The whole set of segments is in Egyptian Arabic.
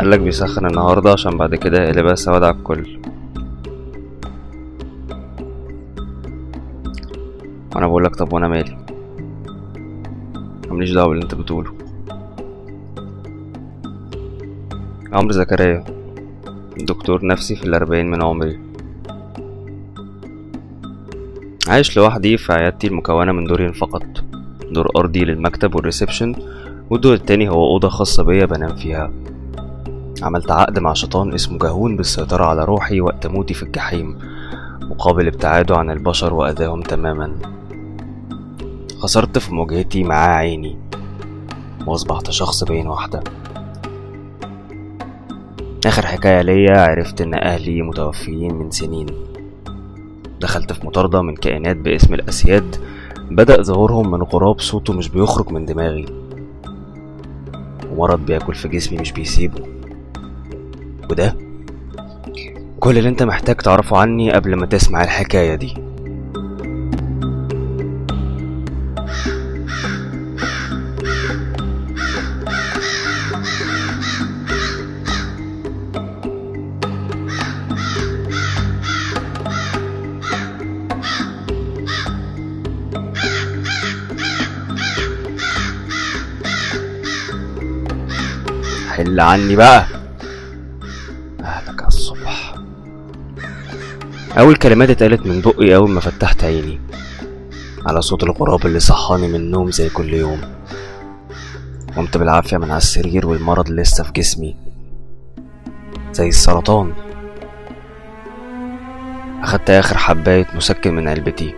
قالك بيسخن النهاردة عشان بعد كده يقلبها سواد على الكل وانا بقولك طب وانا مالي ماليش دعوة باللي انت بتقوله عمرو زكريا دكتور نفسي في الأربعين من عمري عايش لوحدي في عيادتي المكونة من دورين فقط دور أرضي للمكتب والريسبشن والدور التاني هو أوضة خاصة بيا بنام فيها عملت عقد مع شيطان اسمه جهون بالسيطرة على روحي وقت موتي في الجحيم مقابل ابتعاده عن البشر وأذاهم تماما خسرت في مواجهتي معاه عيني وأصبحت شخص بين واحدة آخر حكاية ليا عرفت إن أهلي متوفيين من سنين دخلت في مطاردة من كائنات باسم الأسياد بدأ ظهورهم من غراب صوته مش بيخرج من دماغي ومرض بياكل في جسمي مش بيسيبه وده كل اللي انت محتاج تعرفه عني قبل ما تسمع الحكاية دي حل عني بقى أهلك على الصبح أول كلمات اتقالت من بقي أول ما فتحت عيني على صوت الغراب اللي صحاني من النوم زي كل يوم قمت بالعافية من على السرير والمرض لسه في جسمي زي السرطان أخدت آخر حباية مسكن من علبتي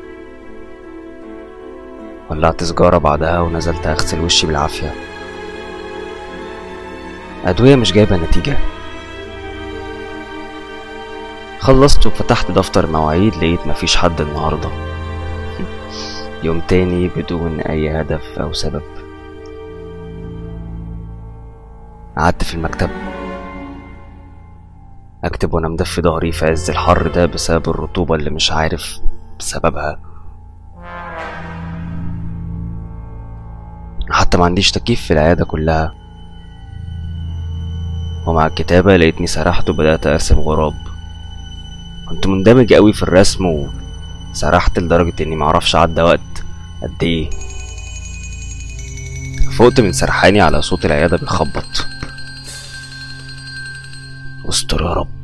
ولعت سجارة بعدها ونزلت أغسل وشي بالعافية أدوية مش جايبة نتيجة خلصت وفتحت دفتر المواعيد لقيت مفيش حد النهاردة يوم تاني بدون أي هدف أو سبب قعدت في المكتب أكتب وأنا مدفي ضهري في عز الحر ده بسبب الرطوبة اللي مش عارف بسببها حتى ما عنديش تكييف في العيادة كلها ومع الكتابة لقيتني سرحت وبدأت أرسم غراب كنت مندمج قوي في الرسم وسرحت لدرجة إني معرفش عدى وقت قد إيه فقت من سرحاني على صوت العيادة بيخبط استر يا رب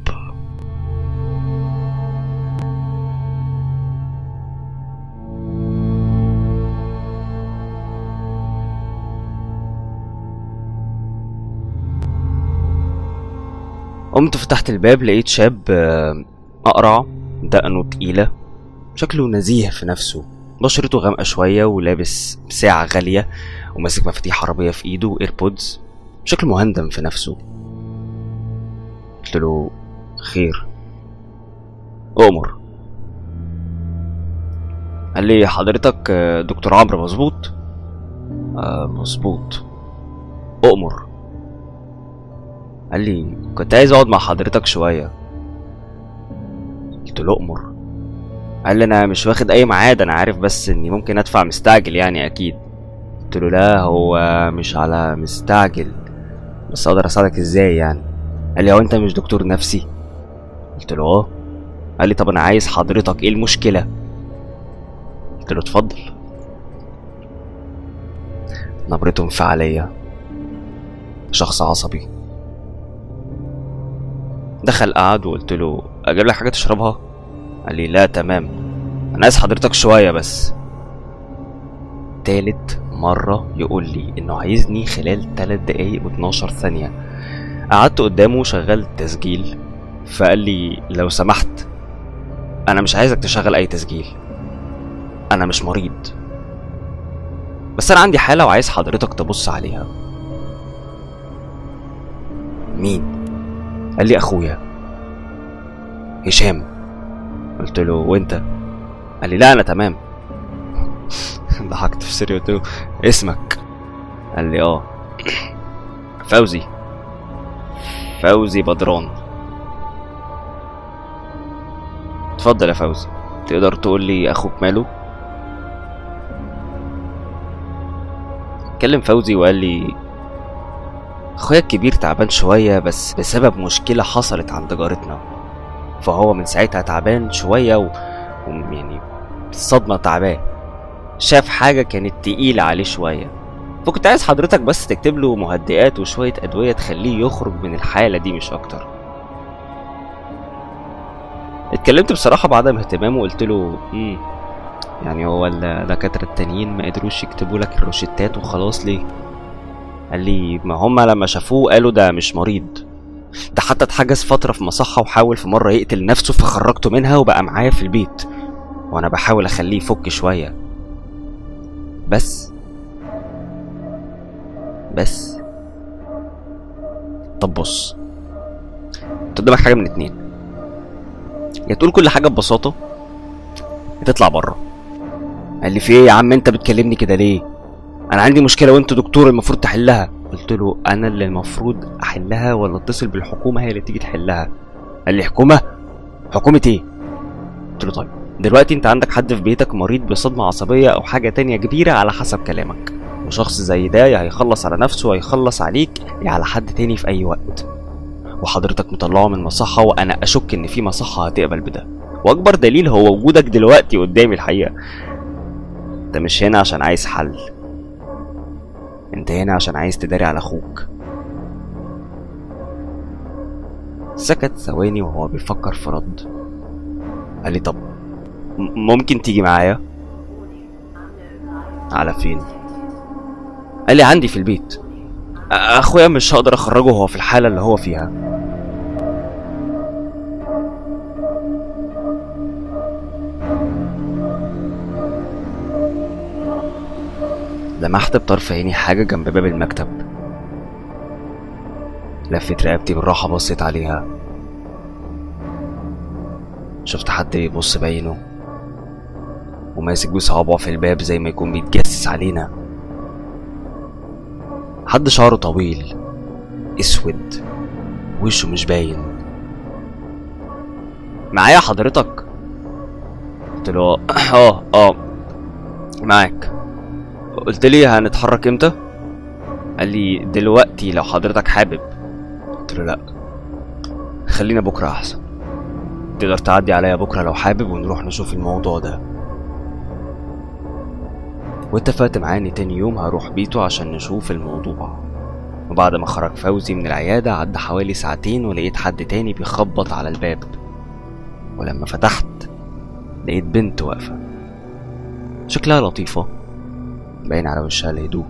قمت فتحت الباب لقيت شاب آه، أقرع دقنه تقيلة شكله نزيه في نفسه بشرته غامقة شوية ولابس ساعة غالية وماسك مفاتيح عربية في ايده وايربودز شكله مهندم في نفسه قلت له خير أؤمر قال لي حضرتك آه، دكتور عمرو مظبوط آه مظبوط أؤمر قال لي كنت عايز اقعد مع حضرتك شوية قلت له أؤمر قال لي انا مش واخد اي ميعاد انا عارف بس اني ممكن ادفع مستعجل يعني اكيد قلت له لا هو مش على مستعجل بس اقدر اساعدك ازاي يعني قال لي هو انت مش دكتور نفسي قلت له اه قال لي طب انا عايز حضرتك ايه المشكلة قلت له اتفضل نبرته انفعالية شخص عصبي دخل قعد وقلت له اجيب لك حاجه تشربها قال لي لا تمام انا عايز حضرتك شويه بس تالت مرة يقول لي انه عايزني خلال تلات دقايق و12 ثانية قعدت قدامه شغلت تسجيل فقال لي لو سمحت انا مش عايزك تشغل اي تسجيل انا مش مريض بس انا عندي حالة وعايز حضرتك تبص عليها مين قال لي اخويا هشام قلت له وانت قال لي لا انا تمام ضحكت في سري قلت له اسمك قال لي اه فوزي فوزي بدران اتفضل يا فوزي تقدر تقول لي اخوك ماله اتكلم فوزي وقال لي اخويا الكبير تعبان شوية بس بسبب مشكلة حصلت عند جارتنا فهو من ساعتها تعبان شوية و... و... يعني الصدمة تعبان شاف حاجة كانت تقيلة عليه شوية فكنت عايز حضرتك بس تكتب له مهدئات وشوية أدوية تخليه يخرج من الحالة دي مش أكتر اتكلمت بصراحة بعدم اهتمامه وقلت له امم يعني هو الدكاترة التانيين ما قدروش يكتبوا لك الروشتات وخلاص ليه قال لي ما هما لما شافوه قالوا ده مش مريض ده حتى اتحجز فترة في مصحة وحاول في مرة يقتل نفسه فخرجته منها وبقى معايا في البيت وانا بحاول اخليه يفك شوية بس بس طب بص انت قدامك حاجة من اتنين يا تقول كل حاجة ببساطة يا تطلع بره قال لي في ايه يا عم انت بتكلمني كده ليه انا عندي مشكلة وانت دكتور المفروض تحلها قلت له انا اللي المفروض احلها ولا اتصل بالحكومة هي اللي تيجي تحلها قال لي حكومة حكومة ايه قلت له طيب دلوقتي انت عندك حد في بيتك مريض بصدمة عصبية او حاجة تانية كبيرة على حسب كلامك وشخص زي ده يا هيخلص على نفسه يا هيخلص عليك يا على حد تاني في اي وقت وحضرتك مطلعه من مصحة وانا اشك ان في مصحة هتقبل بده واكبر دليل هو وجودك دلوقتي قدامي الحقيقة انت مش هنا عشان عايز حل انت هنا عشان عايز تداري على اخوك سكت ثواني وهو بيفكر في رد قال لي طب م- ممكن تيجي معايا على فين قال لي عندي في البيت أ- اخويا مش هقدر اخرجه وهو في الحاله اللي هو فيها لمحت بطرف عيني حاجة جنب باب المكتب لفت رقبتي بالراحة بصيت عليها شفت حد بيبص باينه وماسك بصوابعه في الباب زي ما يكون بيتجسس علينا حد شعره طويل اسود وشه مش باين معايا حضرتك قلت له اه اه معاك قلت لي هنتحرك امتى قال لي دلوقتي لو حضرتك حابب قلت له لا خلينا بكره احسن تقدر تعدي عليا بكره لو حابب ونروح نشوف الموضوع ده واتفقت معاه ان تاني يوم هروح بيته عشان نشوف الموضوع وبعد ما خرج فوزي من العيادة عدى حوالي ساعتين ولقيت حد تاني بيخبط على الباب ولما فتحت لقيت بنت واقفة شكلها لطيفة باين على وشها الهدوء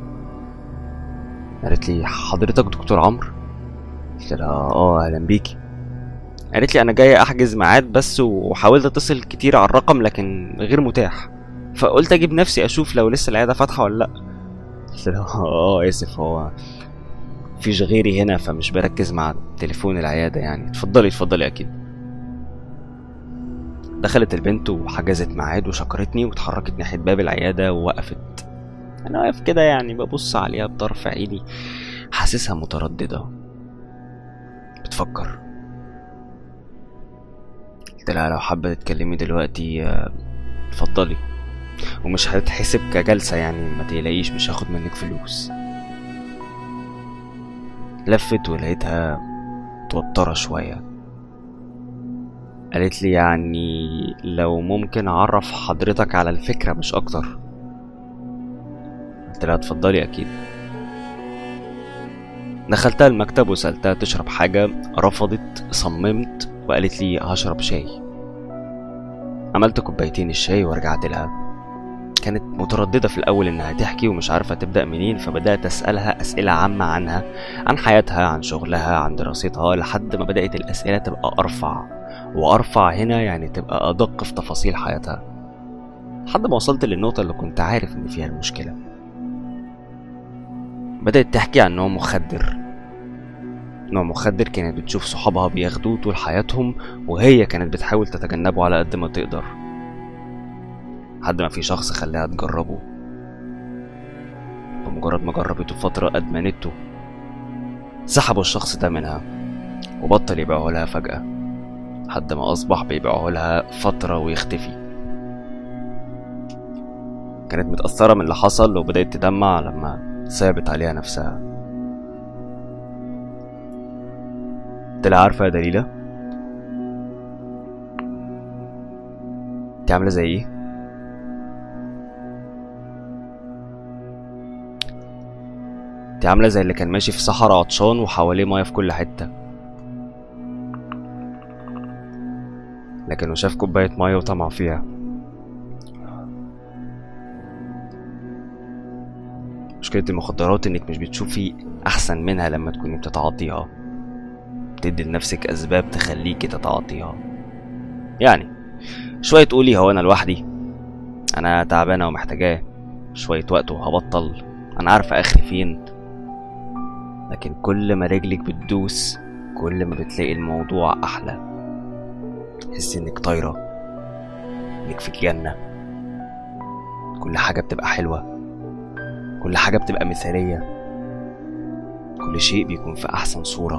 قالت لي حضرتك دكتور عمرو قلت لها اه اهلا بيكي قالت لي انا جايه احجز ميعاد بس وحاولت اتصل كتير على الرقم لكن غير متاح فقلت اجيب نفسي اشوف لو لسه العياده فاتحه ولا لا قلت لها اه اسف هو مفيش غيري هنا فمش بركز مع تليفون العياده يعني اتفضلي اتفضلي اكيد دخلت البنت وحجزت ميعاد وشكرتني واتحركت ناحيه باب العياده ووقفت انا واقف كده يعني ببص عليها بطرف عيني حاسسها متردده بتفكر قلت لها لو حابه تتكلمي دلوقتي آه، اتفضلي ومش هتتحسب كجلسة يعني ما تقلقيش مش هاخد منك فلوس لفت ولقيتها متوترة شوية قالت لي يعني لو ممكن أعرف حضرتك على الفكرة مش أكتر قلت لها اتفضلي أكيد دخلتها المكتب وسألتها تشرب حاجة رفضت صممت وقالت لي هشرب شاي عملت كوبايتين الشاي ورجعت لها كانت مترددة في الأول إنها تحكي ومش عارفة تبدأ منين فبدأت أسألها أسئلة عامة عنها عن حياتها عن شغلها عن دراستها لحد ما بدأت الأسئلة تبقى أرفع وأرفع هنا يعني تبقى أدق في تفاصيل حياتها لحد ما وصلت للنقطة اللي كنت عارف إن فيها المشكلة بدأت تحكي عن نوع مخدر نوع مخدر كانت بتشوف صحابها بياخدوه طول حياتهم وهي كانت بتحاول تتجنبه على قد ما تقدر لحد ما في شخص خلاها تجربه بمجرد ما جربته فترة أدمنته سحبوا الشخص ده منها وبطل يبيعه لها فجأة لحد ما أصبح بيبيعه لها فترة ويختفي كانت متأثرة من اللي حصل وبدأت تدمع لما صعبت عليها نفسها قلت لها عارفة يا دليلة انت عاملة زي ايه انت عاملة زي اللي كان ماشي في صحراء عطشان وحواليه مية في كل حتة لكنه شاف كوباية مية وطمع فيها مشكلة المخدرات انك مش بتشوفي احسن منها لما تكوني بتتعاطيها بتدي لنفسك اسباب تخليكي تتعاطيها يعني شوية تقولي هو انا لوحدي انا تعبانة ومحتاجاه شوية وقت وهبطل انا عارفة اخري فين لكن كل ما رجلك بتدوس كل ما بتلاقي الموضوع احلى تحسي انك طايرة انك في الجنة كل حاجة بتبقى حلوة كل حاجة بتبقى مثالية كل شيء بيكون في أحسن صورة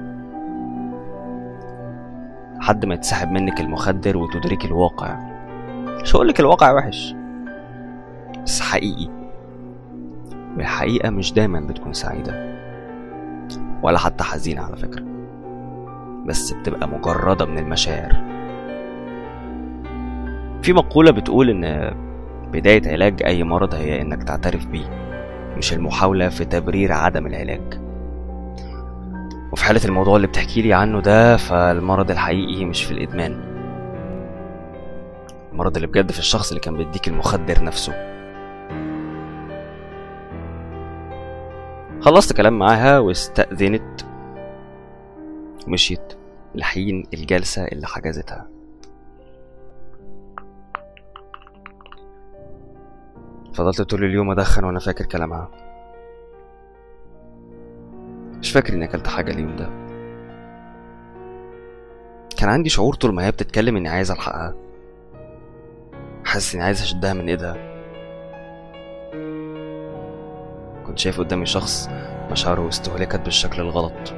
لحد ما يتسحب منك المخدر وتدركي الواقع مش هقولك الواقع وحش بس حقيقي والحقيقة مش دايما بتكون سعيدة ولا حتى حزينة على فكرة بس بتبقى مجردة من المشاعر في مقولة بتقول إن بداية علاج أي مرض هي إنك تعترف بيه مش المحاولة في تبرير عدم العلاج وفي حالة الموضوع اللي بتحكي لي عنه ده فالمرض الحقيقي مش في الإدمان المرض اللي بجد في الشخص اللي كان بيديك المخدر نفسه خلصت كلام معاها واستأذنت ومشيت لحين الجلسة اللي حجزتها فضلت طول اليوم أدخن وأنا فاكر كلامها مش فاكر إني أكلت حاجة اليوم ده كان عندي شعور طول ما هي بتتكلم إني عايز ألحقها حاسس إني عايز أشدها من إيدها كنت شايف قدامي شخص مشاعره استهلكت بالشكل الغلط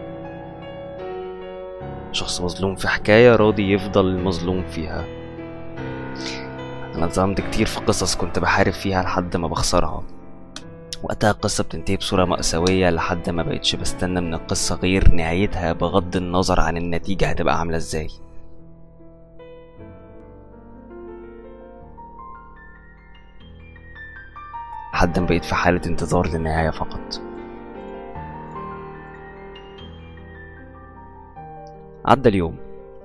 شخص مظلوم في حكاية راضي يفضل مظلوم فيها أنا اتظلمت كتير في قصص كنت بحارب فيها لحد ما بخسرها وقتها القصة بتنتهي بصورة مأساوية لحد ما بقتش بستنى من القصة غير نهايتها بغض النظر عن النتيجة هتبقى عاملة ازاي لحد ما بقيت في حالة انتظار للنهاية فقط عدى اليوم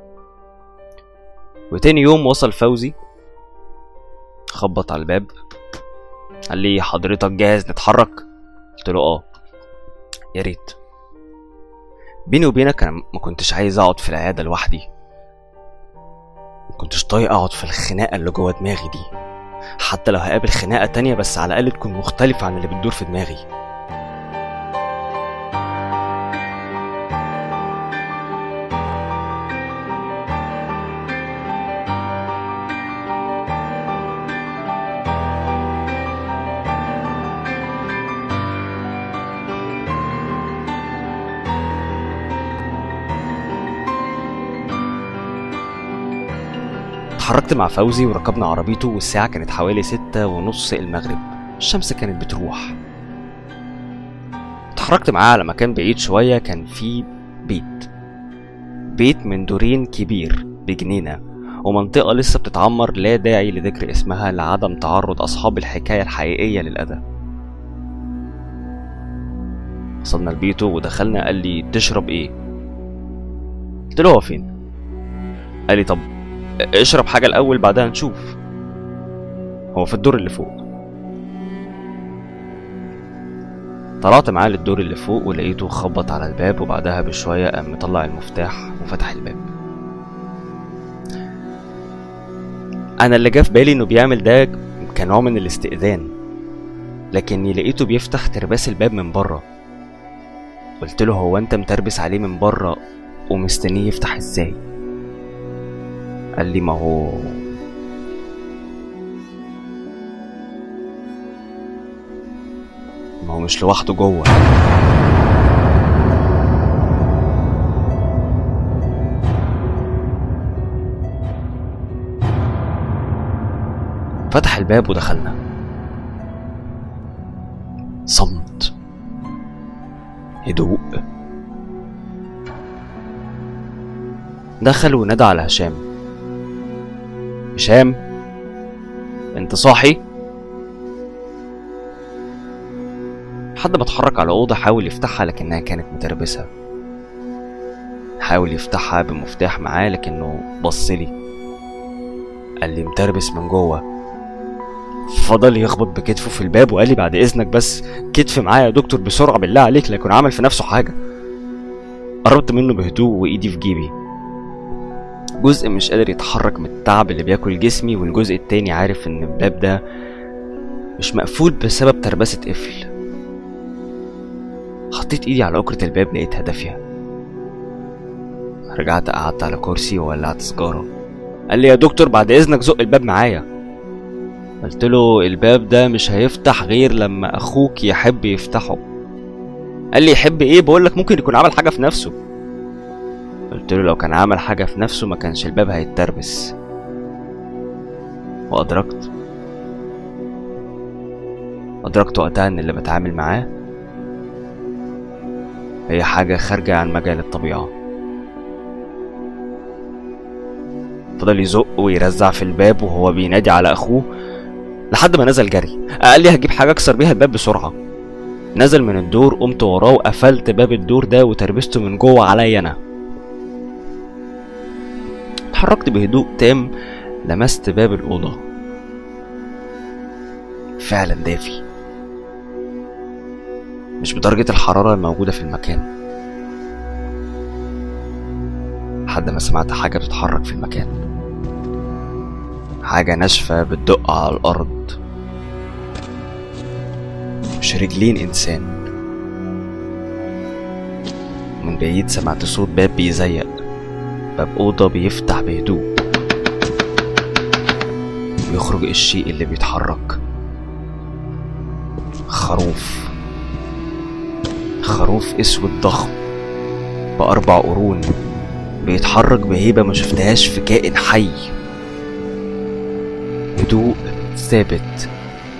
وتاني يوم وصل فوزي خبط على الباب قال لي حضرتك جاهز نتحرك قلت له اه يا ريت بيني وبينك انا ما كنتش عايز اقعد في العياده لوحدي ما كنتش طايق اقعد في الخناقه اللي جوه دماغي دي حتى لو هقابل خناقه تانية بس على الاقل تكون مختلفه عن اللي بتدور في دماغي اتحركت مع فوزي وركبنا عربيته والساعة كانت حوالي ستة ونص المغرب الشمس كانت بتروح اتحركت معاه على مكان بعيد شوية كان فيه بيت بيت من دورين كبير بجنينة ومنطقة لسه بتتعمر لا داعي لذكر اسمها لعدم تعرض أصحاب الحكاية الحقيقية للأذى وصلنا لبيته ودخلنا قال لي تشرب ايه قلت له هو فين قال لي طب اشرب حاجة الأول بعدها نشوف هو في الدور اللي فوق طلعت معاه للدور اللي فوق ولقيته خبط على الباب وبعدها بشوية قام مطلع المفتاح وفتح الباب أنا اللي جه في بالي إنه بيعمل ده كنوع من الاستئذان لكني لقيته بيفتح ترباس الباب من بره قلت له هو انت متربس عليه من بره ومستنيه يفتح ازاي قال لي ما هو ما هو مش لوحده جوه فتح الباب ودخلنا صمت هدوء دخل ونادى على هشام هشام انت صاحي لحد ما اتحرك على أوضة حاول يفتحها لكنها كانت متربسة حاول يفتحها بمفتاح معاه لكنه بصلي قال لي متربس من جوه فضل يخبط بكتفه في الباب وقال لي بعد اذنك بس كتف معايا يا دكتور بسرعه بالله عليك لكن عمل في نفسه حاجه قربت منه بهدوء وايدي في جيبي جزء مش قادر يتحرك من التعب اللي بياكل جسمي والجزء التاني عارف ان الباب ده مش مقفول بسبب تربسة قفل حطيت ايدي على أكرة الباب لقيتها دافية رجعت قعدت على كرسي وولعت سيجارة قال لي يا دكتور بعد إذنك زق الباب معايا قلت له الباب ده مش هيفتح غير لما أخوك يحب يفتحه قال لي يحب إيه بقولك ممكن يكون عمل حاجة في نفسه قلت له لو كان عمل حاجة في نفسه ما كانش الباب هيتربس وأدركت أدركت وقتها إن اللي بتعامل معاه هي حاجة خارجة عن مجال الطبيعة فضل يزق ويرزع في الباب وهو بينادي على أخوه لحد ما نزل جري قال لي هجيب حاجة أكسر بيها الباب بسرعة نزل من الدور قمت وراه وقفلت باب الدور ده وتربسته من جوه عليا أنا اتحركت بهدوء تام لمست باب الأوضة فعلا دافي مش بدرجة الحرارة الموجودة في المكان لحد ما سمعت حاجة بتتحرك في المكان حاجة ناشفة بتدق على الأرض مش رجلين إنسان من بعيد سمعت صوت باب بيزيق باب أوضة بيفتح بهدوء ويخرج الشيء اللي بيتحرك خروف خروف اسود ضخم بأربع قرون بيتحرك بهيبة ما شفتهاش في كائن حي هدوء ثابت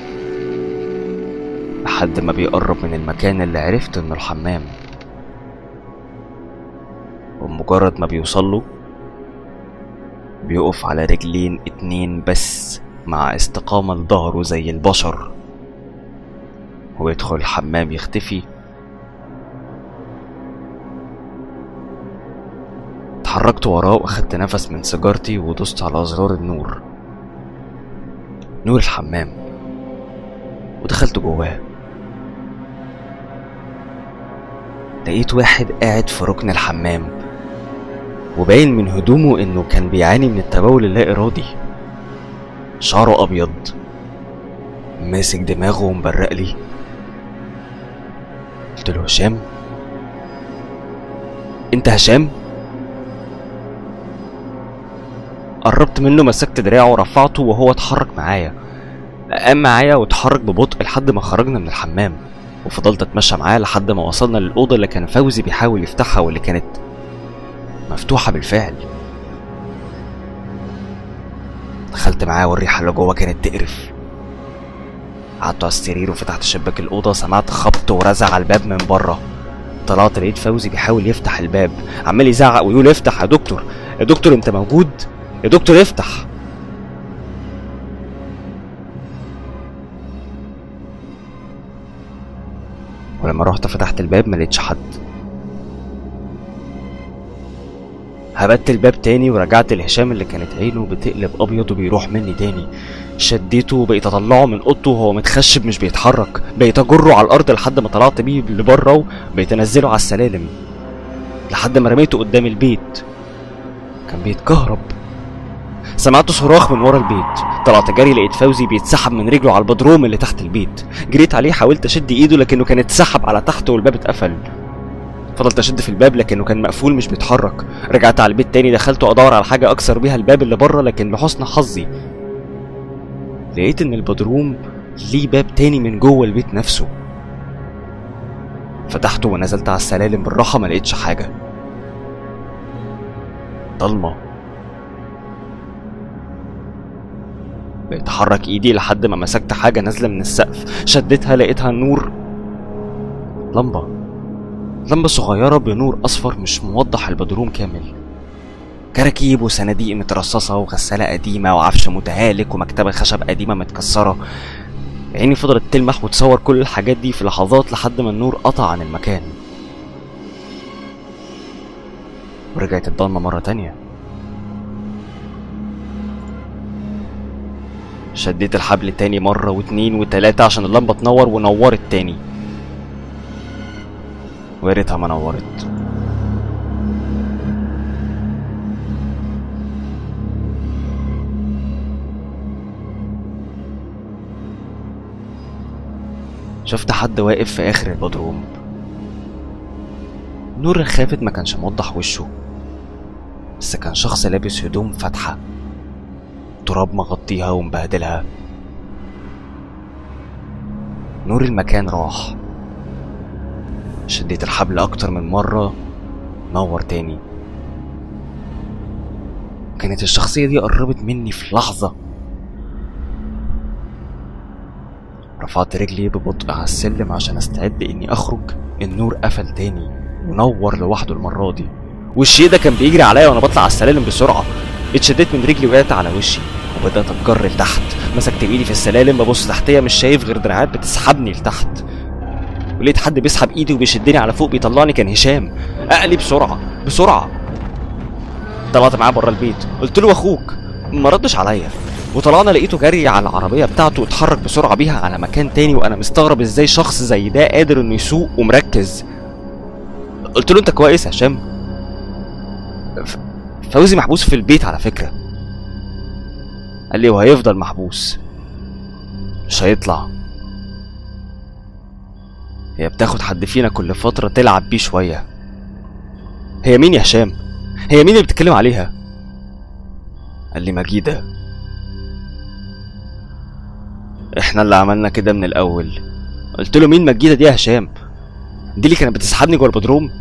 لحد ما بيقرب من المكان اللي عرفت انه الحمام ومجرد ما بيوصله بيقف على رجلين اتنين بس مع استقامة لظهره زي البشر ويدخل الحمام يختفي اتحركت وراه واخدت نفس من سيجارتي ودوست على زرار النور نور الحمام ودخلت جواه لقيت واحد قاعد في ركن الحمام وباين من هدومه انه كان بيعاني من التبول اللا ارادي شعره ابيض ماسك دماغه ومبرق لي قلت له هشام انت هشام قربت منه مسكت دراعه ورفعته وهو اتحرك معايا قام معايا واتحرك ببطء لحد ما خرجنا من الحمام وفضلت اتمشى معاه لحد ما وصلنا للأوضة اللي كان فوزي بيحاول يفتحها واللي كانت مفتوحة بالفعل دخلت معاه والريحة اللي جوه كانت تقرف قعدت على السرير وفتحت شباك الأوضة سمعت خبط ورزع على الباب من بره طلعت لقيت فوزي بيحاول يفتح الباب عمال يزعق ويقول افتح يا دكتور يا دكتور انت موجود يا دكتور افتح ولما رحت فتحت الباب ما لقيتش حد هبت الباب تاني ورجعت لهشام اللي كانت عينه بتقلب ابيض وبيروح مني تاني شديته وبقيت اطلعه من اوضته وهو متخشب مش بيتحرك بقيت اجره على الارض لحد ما طلعت بيه لبره وبقيت انزله على السلالم لحد ما رميته قدام البيت كان بيتكهرب سمعت صراخ من ورا البيت طلعت جري لقيت فوزي بيتسحب من رجله على البدروم اللي تحت البيت جريت عليه حاولت اشد ايده لكنه كان اتسحب على تحت والباب اتقفل فضلت اشد في الباب لكنه كان مقفول مش بيتحرك رجعت على البيت تاني دخلت ادور على حاجه اكسر بيها الباب اللي بره لكن لحسن حظي لقيت ان البدروم ليه باب تاني من جوه البيت نفسه فتحته ونزلت على السلالم بالراحه ما لقيتش حاجه ضلمه بقيت احرك ايدي لحد ما مسكت حاجه نازله من السقف شدتها لقيتها النور لمبه لمبه صغيره بنور اصفر مش موضح البدروم كامل كراكيب وصناديق مترصصة وغسالة قديمة وعفش متهالك ومكتبة خشب قديمة متكسرة عيني فضلت تلمح وتصور كل الحاجات دي في لحظات لحد ما النور قطع عن المكان ورجعت الضلمة مرة تانية شديت الحبل تاني مرة واتنين وتلاتة عشان اللمبة تنور ونورت تاني ويا ريتها ما نورت شفت حد واقف في آخر البدروم نور الخافت ما كانش موضح وشه بس كان شخص لابس هدوم فاتحة تراب مغطيها ومبهدلها نور المكان راح شديت الحبل أكتر من مرة نور تاني كانت الشخصية دي قربت مني في لحظة رفعت رجلي ببطء على السلم عشان استعد اني اخرج النور قفل تاني ونور لوحده المرة دي والشيء ده كان بيجري عليا وانا بطلع على السلالم بسرعة اتشديت من رجلي وقعت على وشي وبدأت اتجر لتحت مسكت ايدي في السلالم ببص تحتيا مش شايف غير دراعات بتسحبني لتحت ولقيت حد بيسحب ايدي وبيشدني على فوق بيطلعني كان هشام اقلي بسرعة بسرعة طلعت معاه بره البيت قلت له اخوك ما ردش عليا وطلعنا لقيته جري على العربيه بتاعته واتحرك بسرعه بيها على مكان تاني وانا مستغرب ازاي شخص زي ده قادر انه يسوق ومركز قلت له انت كويس يا هشام ف- فوزي محبوس في البيت على فكره قال لي وهيفضل محبوس مش هيطلع هي بتاخد حد فينا كل فترة تلعب بيه شوية هي مين يا هشام؟ هي مين اللي بتتكلم عليها؟ قال لي مجيدة احنا اللي عملنا كده من الأول قلت له مين مجيدة دي يا هشام؟ دي اللي كانت بتسحبني جوه البدروم؟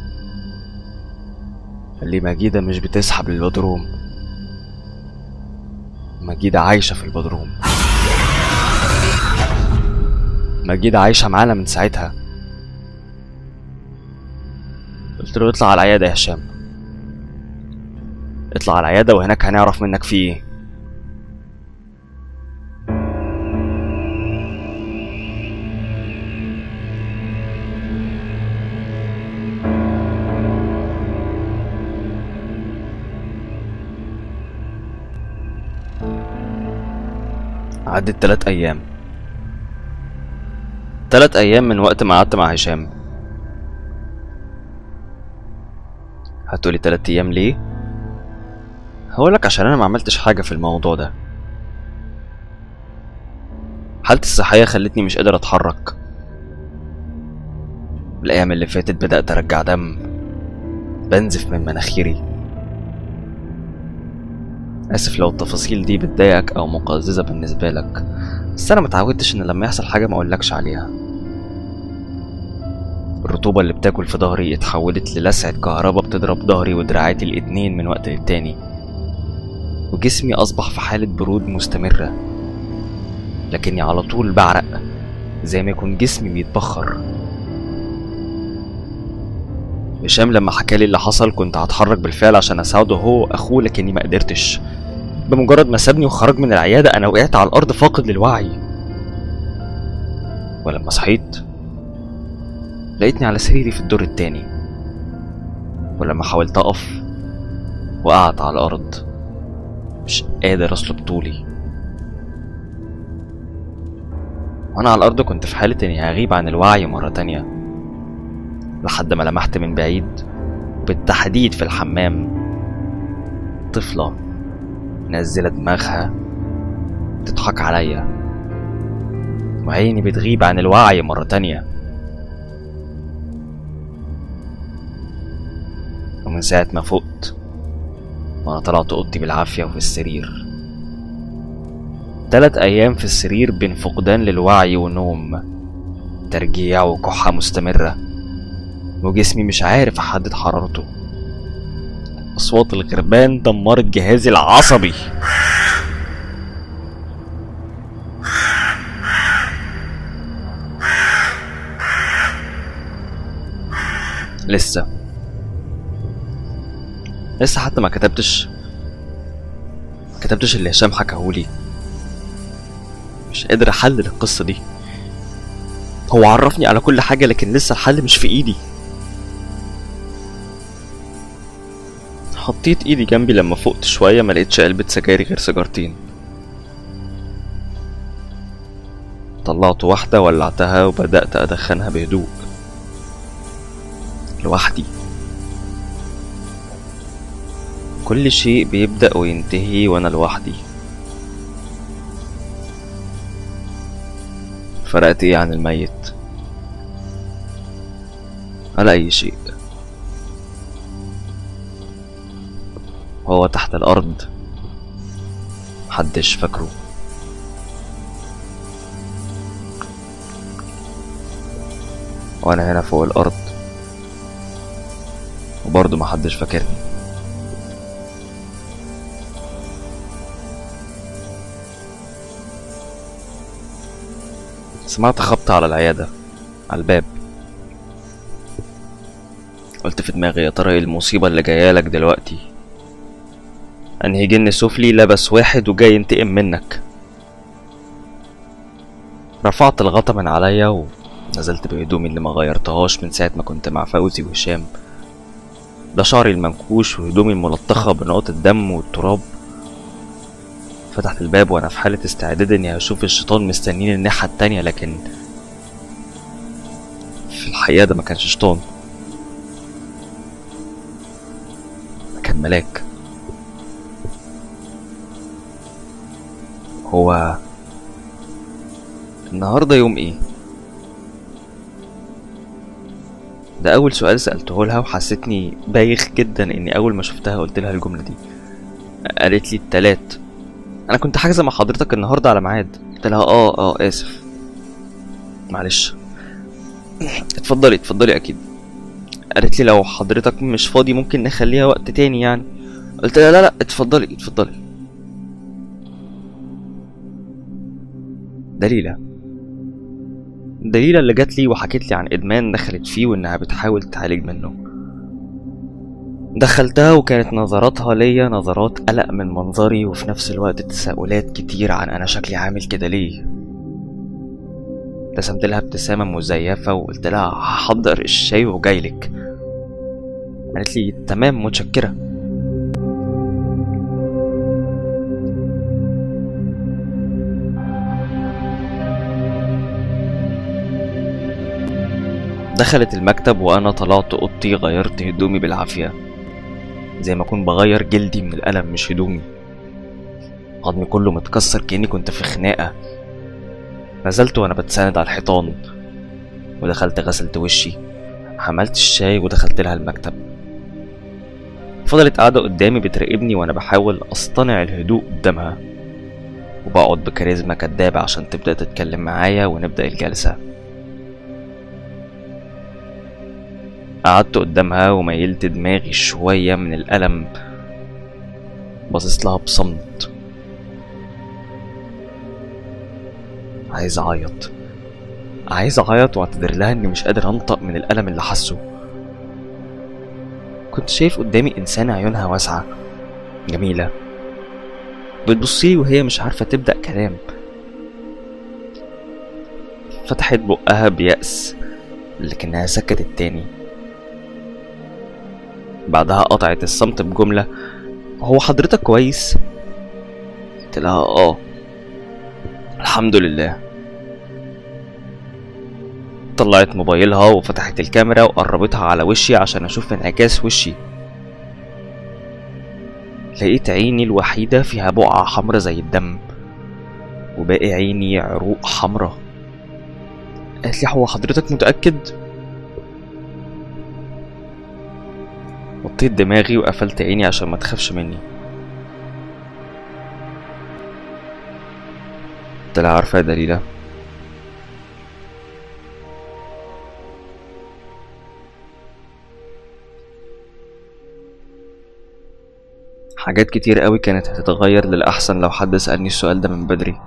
قال لي مجيدة مش بتسحب للبدروم مجيدة عايشة في البدروم مجيدة عايشة معانا من ساعتها قلت له اطلع على العيادة يا هشام اطلع على العيادة وهناك هنعرف منك في ايه عدت تلات أيام تلات أيام من وقت ما قعدت مع هشام هتقولي تلات أيام ليه؟ هقولك عشان أنا ما عملتش حاجة في الموضوع ده حالتي الصحية خلتني مش قادر أتحرك الأيام اللي فاتت بدأت أرجع دم بنزف من مناخيري آسف لو التفاصيل دي بتضايقك أو مقززة بالنسبة لك بس أنا متعودتش إن لما يحصل حاجة مقولكش عليها الرطوبة اللي بتاكل في ظهري اتحولت للسعة كهربا بتضرب ظهري ودراعاتي الاتنين من وقت للتاني وجسمي أصبح في حالة برود مستمرة لكني على طول بعرق زي ما يكون جسمي بيتبخر هشام لما حكالي اللي حصل كنت هتحرك بالفعل عشان اساعده هو واخوه لكني ما قدرتش بمجرد ما سابني وخرج من العيادة أنا وقعت على الأرض فاقد للوعي ولما صحيت لقيتني على سريري في الدور التاني ولما حاولت أقف وقعت على الأرض مش قادر أسلب طولي وأنا على الأرض كنت في حالة إني هغيب عن الوعي مرة تانية لحد ما لمحت من بعيد بالتحديد في الحمام طفلة منزلة دماغها تضحك عليا وعيني بتغيب عن الوعي مرة تانية ومن ساعة ما فقت وأنا طلعت أوضتي بالعافية وفي السرير تلات أيام في السرير بين فقدان للوعي ونوم ترجيع وكحة مستمرة وجسمي مش عارف أحدد حرارته أصوات الغربان دمرت جهازي العصبي لسه لسه حتى ما كتبتش كتبتش اللي هشام حكاهولي مش قادر احلل القصة دي هو عرفني على كل حاجة لكن لسه الحل مش في ايدي حطيت ايدي جنبي لما فقت شوية ما لقيتش علبة سجاير غير سيجارتين طلعت واحدة ولعتها وبدأت أدخنها بهدوء لوحدي كل شيء بيبدأ وينتهي وأنا لوحدي فرقت إيه عن الميت ولا أي شيء هو تحت الأرض محدش فاكره وأنا هنا فوق الأرض وبرضه محدش فاكرني سمعت خبط على العيادة على الباب قلت في دماغي يا ترى ايه المصيبة اللي جايالك دلوقتي انهي جن سفلي لبس واحد وجاي ينتقم منك رفعت الغطا من عليا ونزلت بهدومي اللي ما غيرتهاش من ساعة ما كنت مع فوزي وهشام ده شعري المنكوش وهدومي الملطخة بنقط الدم والتراب فتحت الباب وانا في حالة استعداد اني هشوف الشيطان مستنيني الناحية التانية لكن في الحقيقة ده ما كانش شيطان ده كان ملاك هو النهاردة يوم ايه؟ ده أول سؤال سألته لها وحسيتني بايخ جدا إني أول ما شفتها قلت لها الجملة دي قالت لي التلات أنا كنت حاجزة مع حضرتك النهاردة على ميعاد قلت لها آه آه آسف معلش اتفضلي اتفضلي أكيد قالت لي لو حضرتك مش فاضي ممكن نخليها وقت تاني يعني قلت لها لا لا اتفضلي اتفضلي دليلة دليلة اللي جات لي وحكت لي عن إدمان دخلت فيه وإنها بتحاول تعالج منه دخلتها وكانت نظراتها ليا نظرات قلق من منظري وفي نفس الوقت تساؤلات كتير عن أنا شكلي عامل كده ليه ابتسمت لها ابتسامة مزيفة وقلت لها هحضر الشاي وجايلك قالت لي تمام متشكرة دخلت المكتب وانا طلعت اوضتي غيرت هدومي بالعافية زي ما اكون بغير جلدي من الألم مش هدومي عظمي كله متكسر كأني كنت في خناقة نزلت وانا بتساند على الحيطان ودخلت غسلت وشي عملت الشاي ودخلت لها المكتب فضلت قاعدة قدامي بتراقبني وانا بحاول اصطنع الهدوء قدامها وبقعد بكاريزما كدابة عشان تبدأ تتكلم معايا ونبدأ الجلسة قعدت قدامها وميلت دماغي شوية من الألم باصص لها بصمت عايز أعيط عايز أعيط وأعتذر لها إني مش قادر أنطق من الألم اللي حاسه كنت شايف قدامي إنسانة عيونها واسعة جميلة بتبصلي وهي مش عارفة تبدأ كلام فتحت بقها بيأس لكنها سكتت تاني بعدها قطعت الصمت بجملة هو حضرتك كويس؟ قلت لها اه الحمد لله طلعت موبايلها وفتحت الكاميرا وقربتها على وشي عشان اشوف انعكاس وشي لقيت عيني الوحيدة فيها بقعة حمرا زي الدم وباقي عيني عروق حمرا قالت لي هو حضرتك متأكد؟ وطيت دماغي وقفلت عيني عشان ما تخافش مني قلت لها عارفة يا دليلة حاجات كتير قوي كانت هتتغير للأحسن لو حد سألني السؤال ده من بدري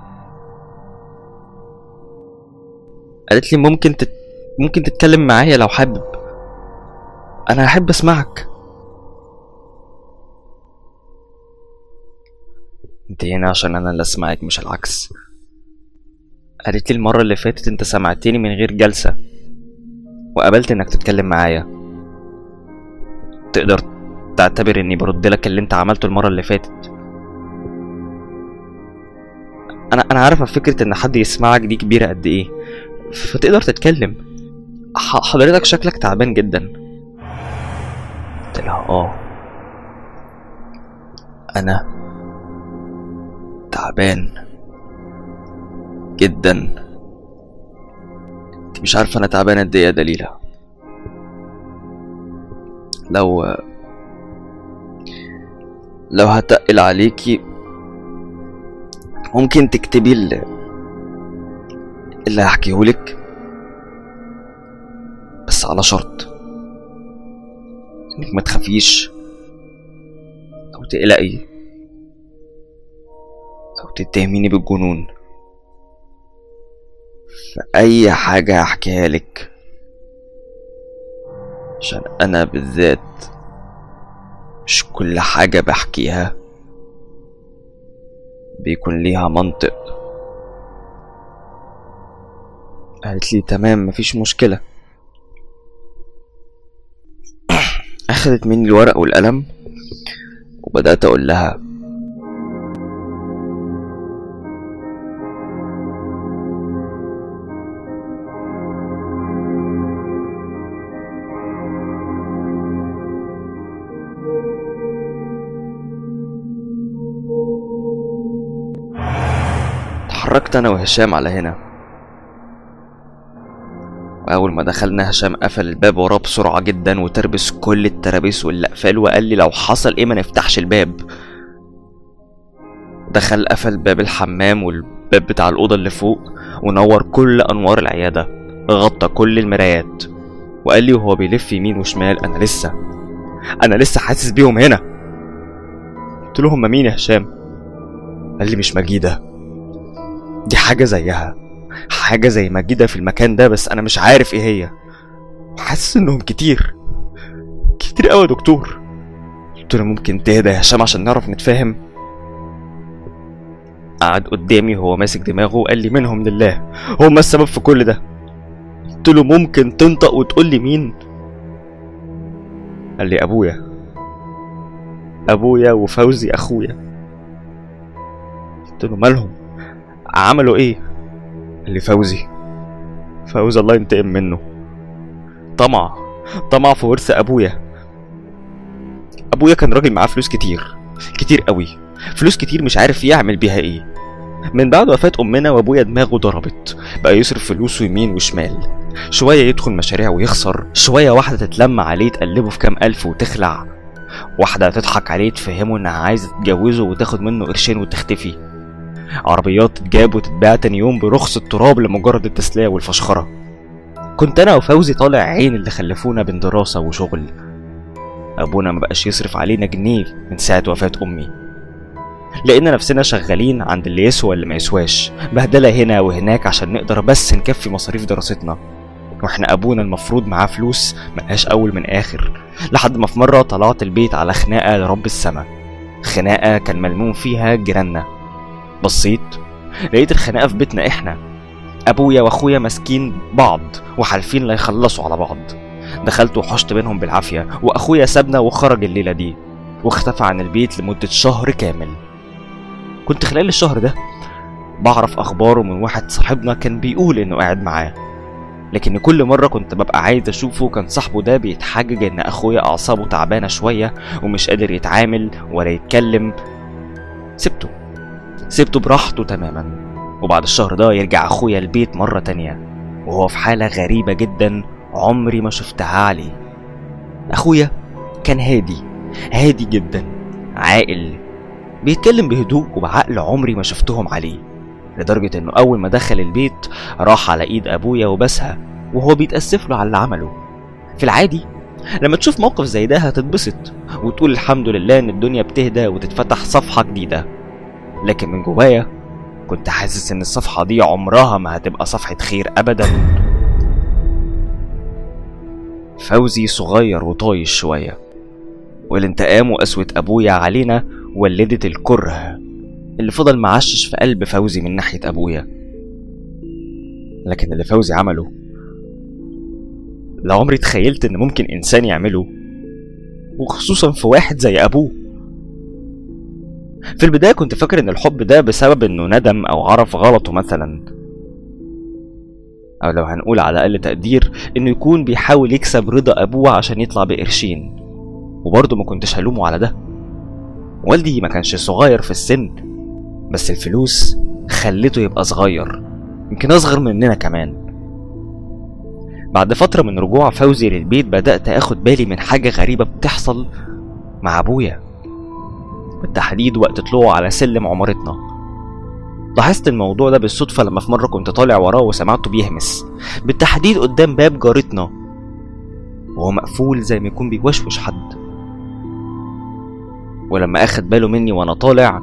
قالت لي ممكن تت... ممكن تتكلم معايا لو حابب انا هحب اسمعك انت هنا عشان انا اللي اسمعك مش العكس قالت لي المرة اللي فاتت انت سمعتني من غير جلسة وقبلت انك تتكلم معايا تقدر تعتبر اني برد لك اللي انت عملته المرة اللي فاتت انا انا عارفة فكرة ان حد يسمعك دي كبيرة قد ايه فتقدر تتكلم ح- حضرتك شكلك تعبان جدا قلت لها اه انا تعبان جدا انت مش عارفه انا تعبان قد ايه يا دليله لو لو هتقل عليكي ممكن تكتبي اللي, اللي هحكيهولك بس على شرط انك ما تخافيش او تقلقي او تتهميني بالجنون فأي حاجة هحكيها لك عشان أنا بالذات مش كل حاجة بحكيها بيكون ليها منطق قالت لي تمام مفيش مشكلة أخدت مني الورق والقلم وبدأت أقول لها اتحركت انا وهشام على هنا واول ما دخلنا هشام قفل الباب وراه بسرعه جدا وتربس كل الترابيس والاقفال وقال لي لو حصل ايه ما نفتحش الباب دخل قفل باب الحمام والباب بتاع الاوضه اللي فوق ونور كل انوار العياده غطى كل المرايات وقال لي وهو بيلف يمين وشمال انا لسه انا لسه حاسس بيهم هنا قلت له هم مين يا هشام قال لي مش مجيده دي حاجة زيها حاجة زي مجيدة في المكان ده بس أنا مش عارف إيه هي وحاسس إنهم كتير كتير أوي يا دكتور قلت له ممكن تهدى يا هشام عشان نعرف نتفاهم قعد قدامي وهو ماسك دماغه وقال لي منهم لله هما السبب في كل ده قلت له ممكن تنطق وتقول لي مين قال لي أبويا أبويا وفوزي أخويا قلت له مالهم عملوا ايه اللي فوزي فوزي الله ينتقم منه طمع طمع في ورث ابويا ابويا كان راجل معاه فلوس كتير كتير قوي فلوس كتير مش عارف يعمل بيها ايه من بعد وفاة أمنا وأبويا دماغه ضربت بقى يصرف فلوسه يمين وشمال شوية يدخل مشاريع ويخسر شوية واحدة تتلم عليه تقلبه في كام ألف وتخلع واحدة تضحك عليه تفهمه إنها عايزة تتجوزه وتاخد منه قرشين وتختفي عربيات تتجاب وتتباع تاني يوم برخص التراب لمجرد التسلية والفشخرة كنت أنا وفوزي طالع عين اللي خلفونا بين دراسة وشغل أبونا مبقاش يصرف علينا جنيه من ساعة وفاة أمي لقينا نفسنا شغالين عند اللي يسوى واللي ما يسواش بهدلة هنا وهناك عشان نقدر بس نكفي مصاريف دراستنا واحنا ابونا المفروض معاه فلوس ملهاش اول من اخر لحد ما في مره طلعت البيت على خناقه لرب السما خناقه كان ملموم فيها جيراننا بصيت لقيت الخناقه في بيتنا احنا ابويا واخويا ماسكين بعض وحالفين لا يخلصوا على بعض دخلت وحشت بينهم بالعافيه واخويا سابنا وخرج الليله دي واختفى عن البيت لمده شهر كامل كنت خلال الشهر ده بعرف اخباره من واحد صاحبنا كان بيقول انه قاعد معاه لكن كل مرة كنت ببقى عايز أشوفه كان صاحبه ده بيتحجج إن أخويا أعصابه تعبانة شوية ومش قادر يتعامل ولا يتكلم سبته سبته براحته تماما وبعد الشهر ده يرجع أخويا البيت مرة تانية وهو في حالة غريبة جدا عمري ما شفتها عليه أخويا كان هادي هادي جدا عاقل بيتكلم بهدوء وبعقل عمري ما شفتهم عليه لدرجة إنه أول ما دخل البيت راح على إيد أبويا وبسها وهو بيتأسف له على اللي عمله في العادي لما تشوف موقف زي ده هتتبسط وتقول الحمد لله إن الدنيا بتهدى وتتفتح صفحة جديدة لكن من جوايا كنت حاسس إن الصفحة دي عمرها ما هتبقى صفحة خير أبدا فوزي صغير وطايش شوية والانتقام وقسوة أبويا علينا ولدت الكره اللي فضل معشش في قلب فوزي من ناحية أبويا لكن اللي فوزي عمله لا عمري تخيلت إن ممكن إنسان يعمله وخصوصا في واحد زي أبوه في البداية كنت فاكر إن الحب ده بسبب إنه ندم أو عرف غلطه مثلا أو لو هنقول على أقل تقدير إنه يكون بيحاول يكسب رضا أبوه عشان يطلع بقرشين وبرضه ما كنتش هلومه على ده والدي ما كانش صغير في السن بس الفلوس خلته يبقى صغير يمكن أصغر مننا كمان بعد فترة من رجوع فوزي للبيت بدأت أخد بالي من حاجة غريبة بتحصل مع أبويا بالتحديد وقت طلوعه على سلم عمارتنا لاحظت الموضوع ده بالصدفة لما في مرة كنت طالع وراه وسمعته بيهمس بالتحديد قدام باب جارتنا وهو مقفول زي ما يكون بيوشوش حد ولما أخد باله مني وأنا طالع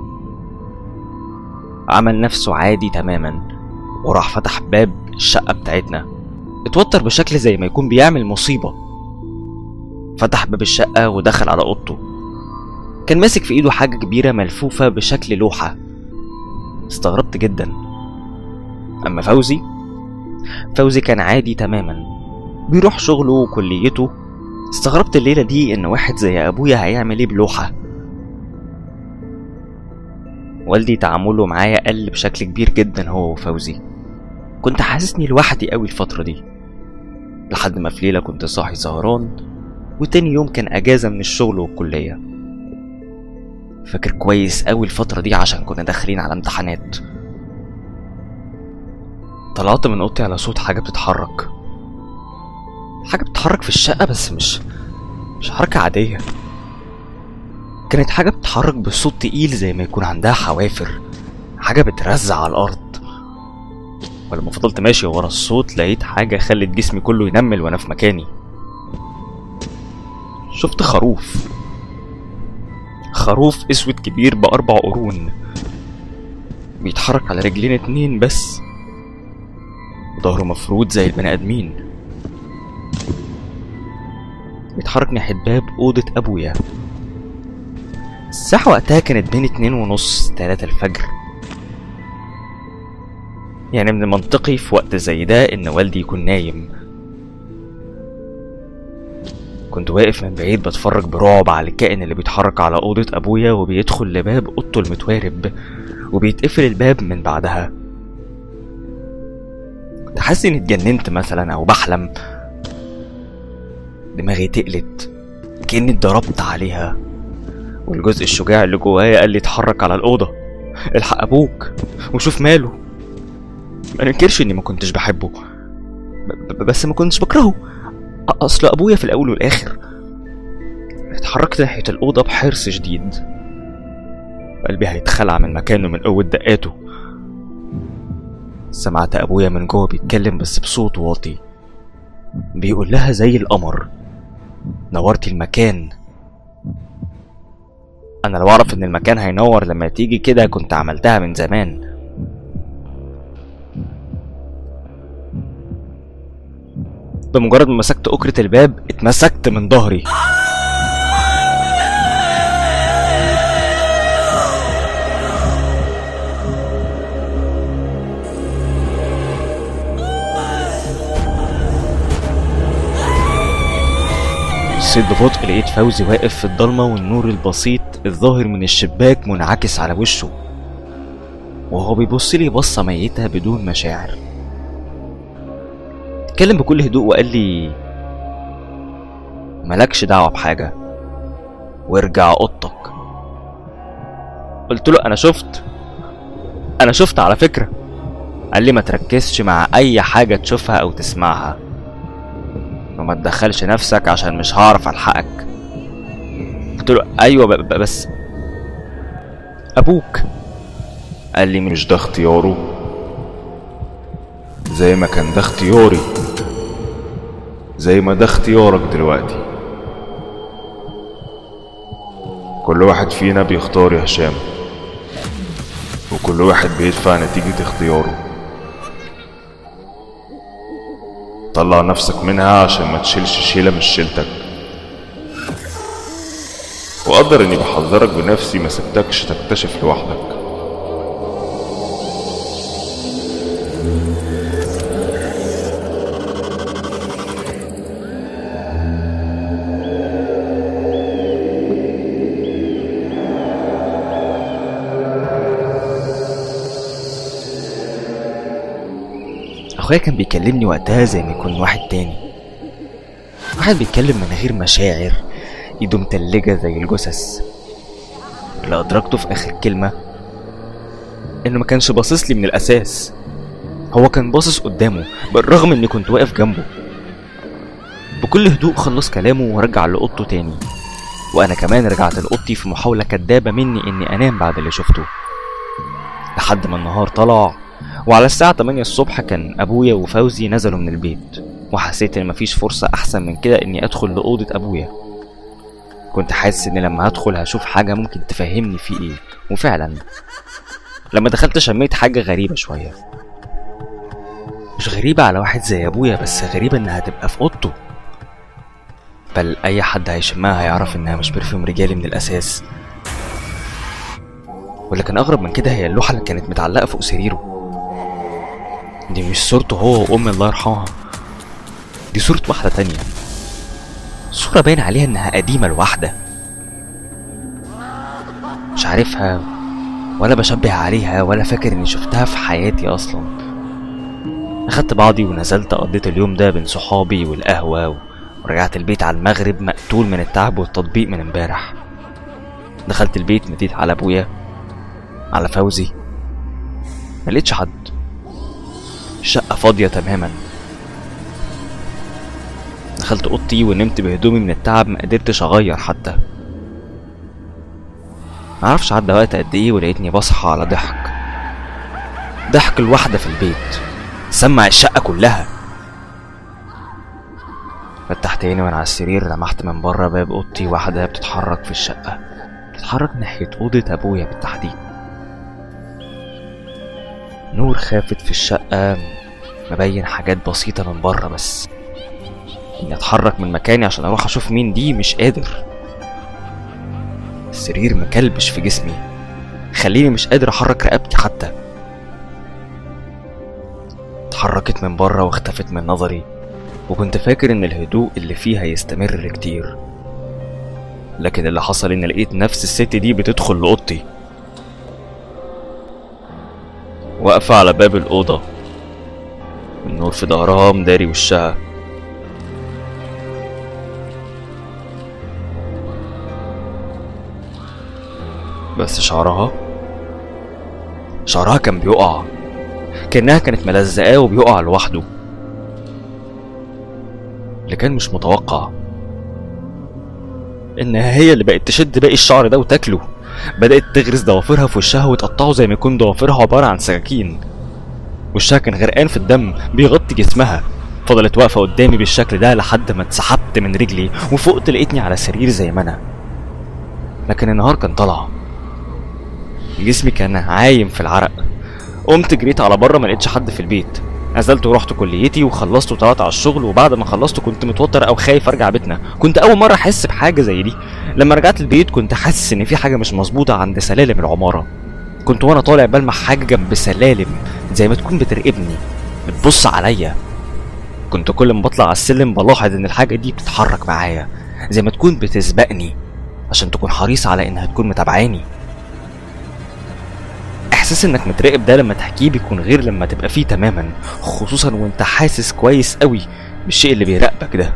عمل نفسه عادي تماما وراح فتح باب الشقة بتاعتنا اتوتر بشكل زي ما يكون بيعمل مصيبة فتح باب الشقة ودخل على أوضته كان ماسك في ايده حاجة كبيرة ملفوفة بشكل لوحة استغربت جدا أما فوزي فوزي كان عادي تماما بيروح شغله وكليته استغربت الليلة دي إن واحد زي أبويا هيعمل إيه بلوحة والدي تعامله معايا قل بشكل كبير جدا هو وفوزي كنت حاسسني لوحدي قوي الفترة دي لحد ما في ليلة كنت صاحي سهران وتاني يوم كان أجازة من الشغل والكلية فاكر كويس قوي الفترة دي عشان كنا داخلين على امتحانات طلعت من اوضتي على صوت حاجة بتتحرك حاجة بتتحرك في الشقة بس مش مش حركة عادية كانت حاجة بتتحرك بصوت تقيل زي ما يكون عندها حوافر حاجة بترزع على الأرض ولما فضلت ماشي ورا الصوت لقيت حاجة خلت جسمي كله ينمل وأنا في مكاني شفت خروف خروف اسود كبير بأربع قرون بيتحرك على رجلين اتنين بس ظهره مفرود زي البني آدمين بيتحرك ناحية باب أوضة أبويا الساعة وقتها كانت بين اتنين ونص تلاتة الفجر يعني من المنطقي في وقت زي ده إن والدي يكون نايم كنت واقف من بعيد بتفرج برعب على الكائن اللي بيتحرك على أوضة أبويا وبيدخل لباب أوضته المتوارب وبيتقفل الباب من بعدها كنت حاسس إني اتجننت مثلا أو بحلم دماغي تقلت كأني اتضربت عليها والجزء الشجاع اللي جوايا قال لي اتحرك على الأوضة الحق أبوك وشوف ماله ما ننكرش إني ما كنتش بحبه ب- ب- بس ما كنتش بكرهه اصل ابويا في الاول والاخر اتحركت ناحيه الاوضه بحرص شديد قلبي هيتخلع من مكانه من قوه دقاته سمعت ابويا من جوه بيتكلم بس بصوت واطي بيقول لها زي القمر نورتي المكان انا لو اعرف ان المكان هينور لما تيجي كده كنت عملتها من زمان بمجرد ما مسكت أكرة الباب اتمسكت من ظهري بصيت ببطء لقيت فوزي واقف في الضلمة والنور البسيط الظاهر من الشباك منعكس على وشه وهو بيبص لي بصة ميتة بدون مشاعر اتكلم بكل هدوء وقال لي ملكش دعوة بحاجة وارجع اوضتك قلت له انا شفت انا شفت على فكرة قال لي ما تركزش مع اي حاجة تشوفها او تسمعها وما تدخلش نفسك عشان مش هعرف الحقك قلت له ايوه ب- ب- بس ابوك قال لي مش مش ده اختياره زي ما كان ده اختياري زي ما ده اختيارك دلوقتي كل واحد فينا بيختار يا هشام وكل واحد بيدفع نتيجة اختياره طلع نفسك منها عشان ما تشيلش شيلة مش شيلتك وقدر اني بحذرك بنفسي ما سبتكش تكتشف لوحدك اخويا كان بيكلمني وقتها زي ما يكون واحد تاني واحد بيتكلم من غير مشاعر ايده متلجة زي الجثث اللي ادركته في اخر كلمة انه ما كانش باصص لي من الاساس هو كان باصص قدامه بالرغم اني كنت واقف جنبه بكل هدوء خلص كلامه ورجع لأوضته تاني وأنا كمان رجعت لأوضتي في محاولة كدابة مني إني أنام بعد اللي شفته لحد ما النهار طلع وعلى الساعة 8 الصبح كان أبويا وفوزي نزلوا من البيت وحسيت إن مفيش فرصة أحسن من كده إني أدخل لأوضة أبويا كنت حاسس إن لما هدخل هشوف حاجة ممكن تفهمني في إيه وفعلا لما دخلت شميت حاجة غريبة شوية مش غريبة على واحد زي أبويا بس غريبة إنها تبقى في أوضته بل أي حد هيشمها هيعرف إنها مش برفيوم رجالي من الأساس واللي كان أغرب من كده هي اللوحة اللي كانت متعلقة فوق سريره دي مش صورته هو وأمي الله يرحمها دي صورة واحدة تانية صورة باين عليها إنها قديمة الواحدة مش عارفها ولا بشبه عليها ولا فاكر إني شفتها في حياتي أصلا أخدت بعضي ونزلت قضيت اليوم ده بين صحابي والقهوة ورجعت البيت على المغرب مقتول من التعب والتطبيق من امبارح دخلت البيت مديت على ابويا على فوزي ملقتش حد الشقة فاضية تماما دخلت اوضتي ونمت بهدومي من التعب ما قدرتش اغير حتى معرفش عدى وقت قد ايه ولقيتني بصحى على ضحك ضحك الواحدة في البيت سمع الشقة كلها فتحت عيني وانا على السرير لمحت من بره باب اوضتي واحدة بتتحرك في الشقة بتتحرك ناحية أوضة أبويا بالتحديد نور خافت في الشقة مبين حاجات بسيطة من بره بس إني أتحرك من مكاني عشان أروح أشوف مين دي مش قادر السرير مكلبش في جسمي خليني مش قادر أحرك رقبتي حتى اتحركت من بره واختفت من نظري وكنت فاكر ان الهدوء اللي فيها يستمر كتير لكن اللي حصل ان لقيت نفس الست دي بتدخل لاوضتي واقفة على باب الأوضة النور في ظهرها مداري وشها بس شعرها شعرها كان بيقع كأنها كانت ملزقاه وبيقع لوحده اللي كان مش متوقع انها هي اللي بقت تشد باقي الشعر ده وتاكله بدأت تغرز ضوافرها في وشها وتقطعه زي ما يكون ضوافرها عبارة عن سكاكين وشها كان غرقان في الدم بيغطي جسمها فضلت واقفة قدامي بالشكل ده لحد ما اتسحبت من رجلي وفقت لقيتني على سرير زي ما انا لكن النهار كان طالع جسمي كان عايم في العرق قمت جريت على بره ما لقيتش حد في البيت نزلت ورحت كليتي وخلصت وطلعت على الشغل وبعد ما خلصت كنت متوتر او خايف ارجع بيتنا كنت اول مره احس بحاجه زي دي لما رجعت البيت كنت حاسس ان في حاجه مش مظبوطه عند سلالم العماره كنت وانا طالع بلمح حاجه جنب سلالم زي ما تكون بتراقبني بتبص عليا كنت كل ما بطلع على السلم بلاحظ ان الحاجه دي بتتحرك معايا زي ما تكون بتسبقني عشان تكون حريص على انها تكون متابعاني احساس انك متراقب ده لما تحكيه بيكون غير لما تبقى فيه تماما خصوصا وانت حاسس كويس قوي بالشيء اللي بيراقبك ده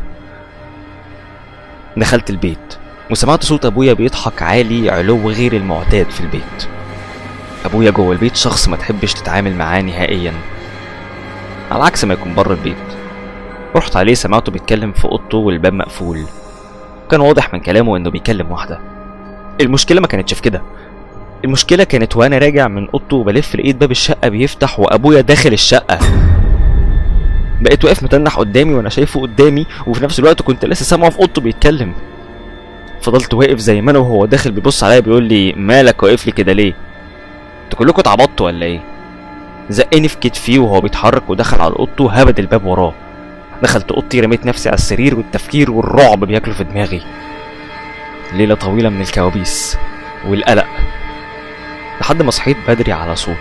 دخلت البيت وسمعت صوت ابويا بيضحك عالي علو غير المعتاد في البيت ابويا جوه البيت شخص ما تحبش تتعامل معاه نهائيا على عكس ما يكون بره البيت رحت عليه سمعته بيتكلم في اوضته والباب مقفول كان واضح من كلامه انه بيكلم واحده المشكله ما كانتش في كده المشكلة كانت وانا راجع من اوضته وبلف لقيت باب الشقة بيفتح وابويا داخل الشقة بقيت واقف متنح قدامي وانا شايفه قدامي وفي نفس الوقت كنت لسه سامعه في اوضته بيتكلم فضلت واقف زي ما انا وهو داخل بيبص عليا بيقول لي مالك واقف لي كده ليه انتوا كلكم اتعبطتوا ولا ايه زقني في كتفي وهو بيتحرك ودخل على اوضته هبد الباب وراه دخلت اوضتي رميت نفسي على السرير والتفكير والرعب بياكلوا في دماغي ليلة طويلة من الكوابيس والقلق لحد ما صحيت بدري على صوت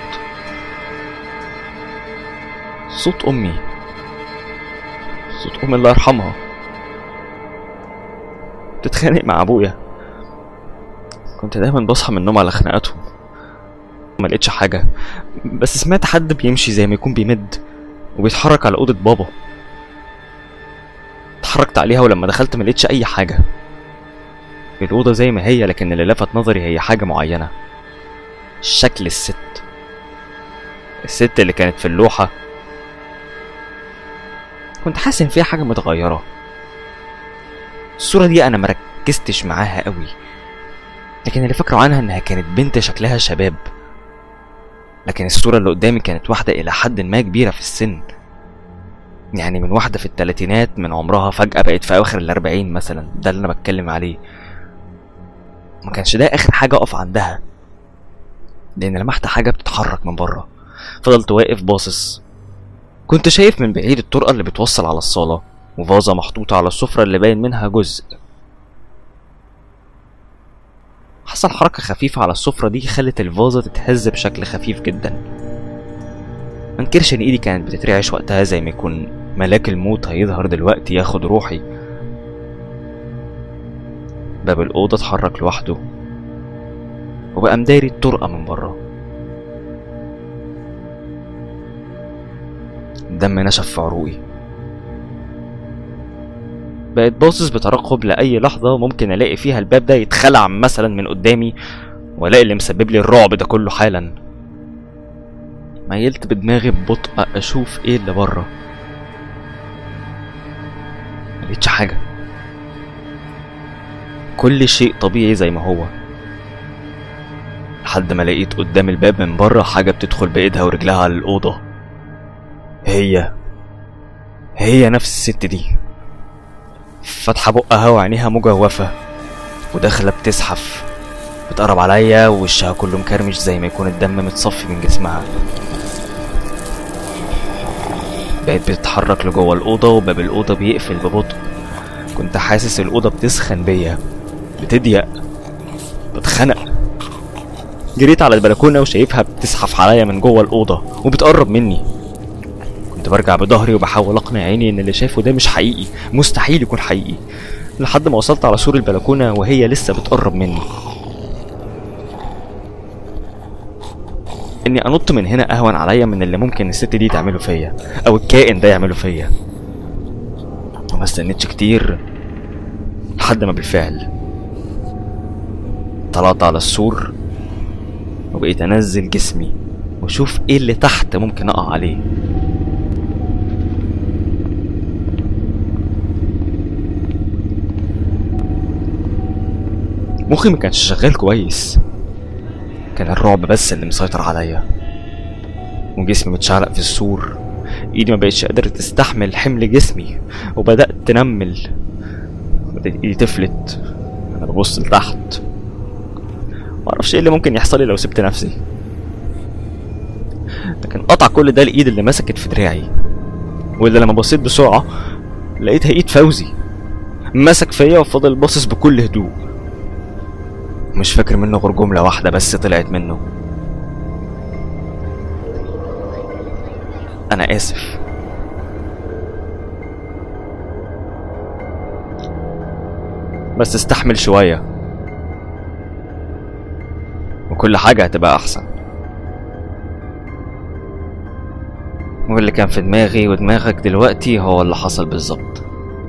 صوت امي صوت امي الله يرحمها بتتخانق مع ابويا كنت دايما بصحى من النوم على خناقاتهم ما لقيتش حاجه بس سمعت حد بيمشي زي ما يكون بيمد وبيتحرك على أوضة بابا اتحركت عليها ولما دخلت ملقتش أي حاجة الأوضة زي ما هي لكن اللي لفت نظري هي حاجة معينة شكل الست الست اللي كانت في اللوحة كنت حاسس إن فيها حاجة متغيرة الصورة دي أنا مركزتش معاها قوي لكن اللي فاكره عنها إنها كانت بنت شكلها شباب لكن الصورة اللي قدامي كانت واحدة إلى حد ما كبيرة في السن يعني من واحدة في التلاتينات من عمرها فجأة بقت في أواخر الأربعين مثلا ده اللي أنا بتكلم عليه ما كانش ده آخر حاجة أقف عندها لأن لمحت حاجة بتتحرك من بره فضلت واقف باصص كنت شايف من بعيد الطرقة اللي بتوصل على الصالة وفازة محطوطة على السفرة اللي باين منها جزء حصل حركة خفيفة على السفرة دي خلت الفازة تتهز بشكل خفيف جدا منكرش ان ايدي كانت بتترعش وقتها زي ما يكون ملاك الموت هيظهر دلوقتي ياخد روحي باب الأوضة اتحرك لوحده وبقى مداري الطرقة من بره الدم نشف في عروقي بقيت باصص بترقب لأي لحظة ممكن ألاقي فيها الباب ده يتخلع مثلا من قدامي وألاقي اللي مسبب لي الرعب ده كله حالا ميلت بدماغي ببطء أشوف إيه اللي بره ملقتش حاجة كل شيء طبيعي زي ما هو لحد ما لقيت قدام الباب من بره حاجة بتدخل بإيدها ورجلها على الأوضة هي هي نفس الست دي فاتحة بقها وعينيها مجوفة وداخلة بتزحف بتقرب عليا ووشها كله مكرمش زي ما يكون الدم متصفي من جسمها بقت بتتحرك لجوه الأوضة وباب الأوضة بيقفل ببطء كنت حاسس الأوضة بتسخن بيا بتضيق بتخنق جريت على البلكونة وشايفها بتزحف عليا من جوه الأوضة وبتقرب مني كنت برجع بظهري وبحاول أقنع عيني إن اللي شايفه ده مش حقيقي مستحيل يكون حقيقي لحد ما وصلت على سور البلكونة وهي لسه بتقرب مني اني انط من هنا اهون عليا من اللي ممكن الست دي تعمله فيا او الكائن ده يعمله فيا وما استنيتش كتير لحد ما بالفعل طلعت على السور وبقيت انزل جسمي واشوف ايه اللي تحت ممكن اقع عليه مخي ما كانش شغال كويس كان الرعب بس اللي مسيطر عليا وجسمي متشعلق في السور ايدي ما بقتش قادرة تستحمل حمل جسمي وبدأت تنمل بدأت ايدي تفلت انا ببص لتحت معرفش ايه اللي ممكن يحصل لي لو سبت نفسي لكن قطع كل ده الايد اللي مسكت في دراعي واللي لما بصيت بسرعة لقيتها ايد فوزي مسك فيا وفضل باصص بكل هدوء مش فاكر منه غير جملة واحدة بس طلعت منه أنا آسف بس استحمل شوية وكل حاجة هتبقى أحسن واللي كان في دماغي ودماغك دلوقتي هو اللي حصل بالظبط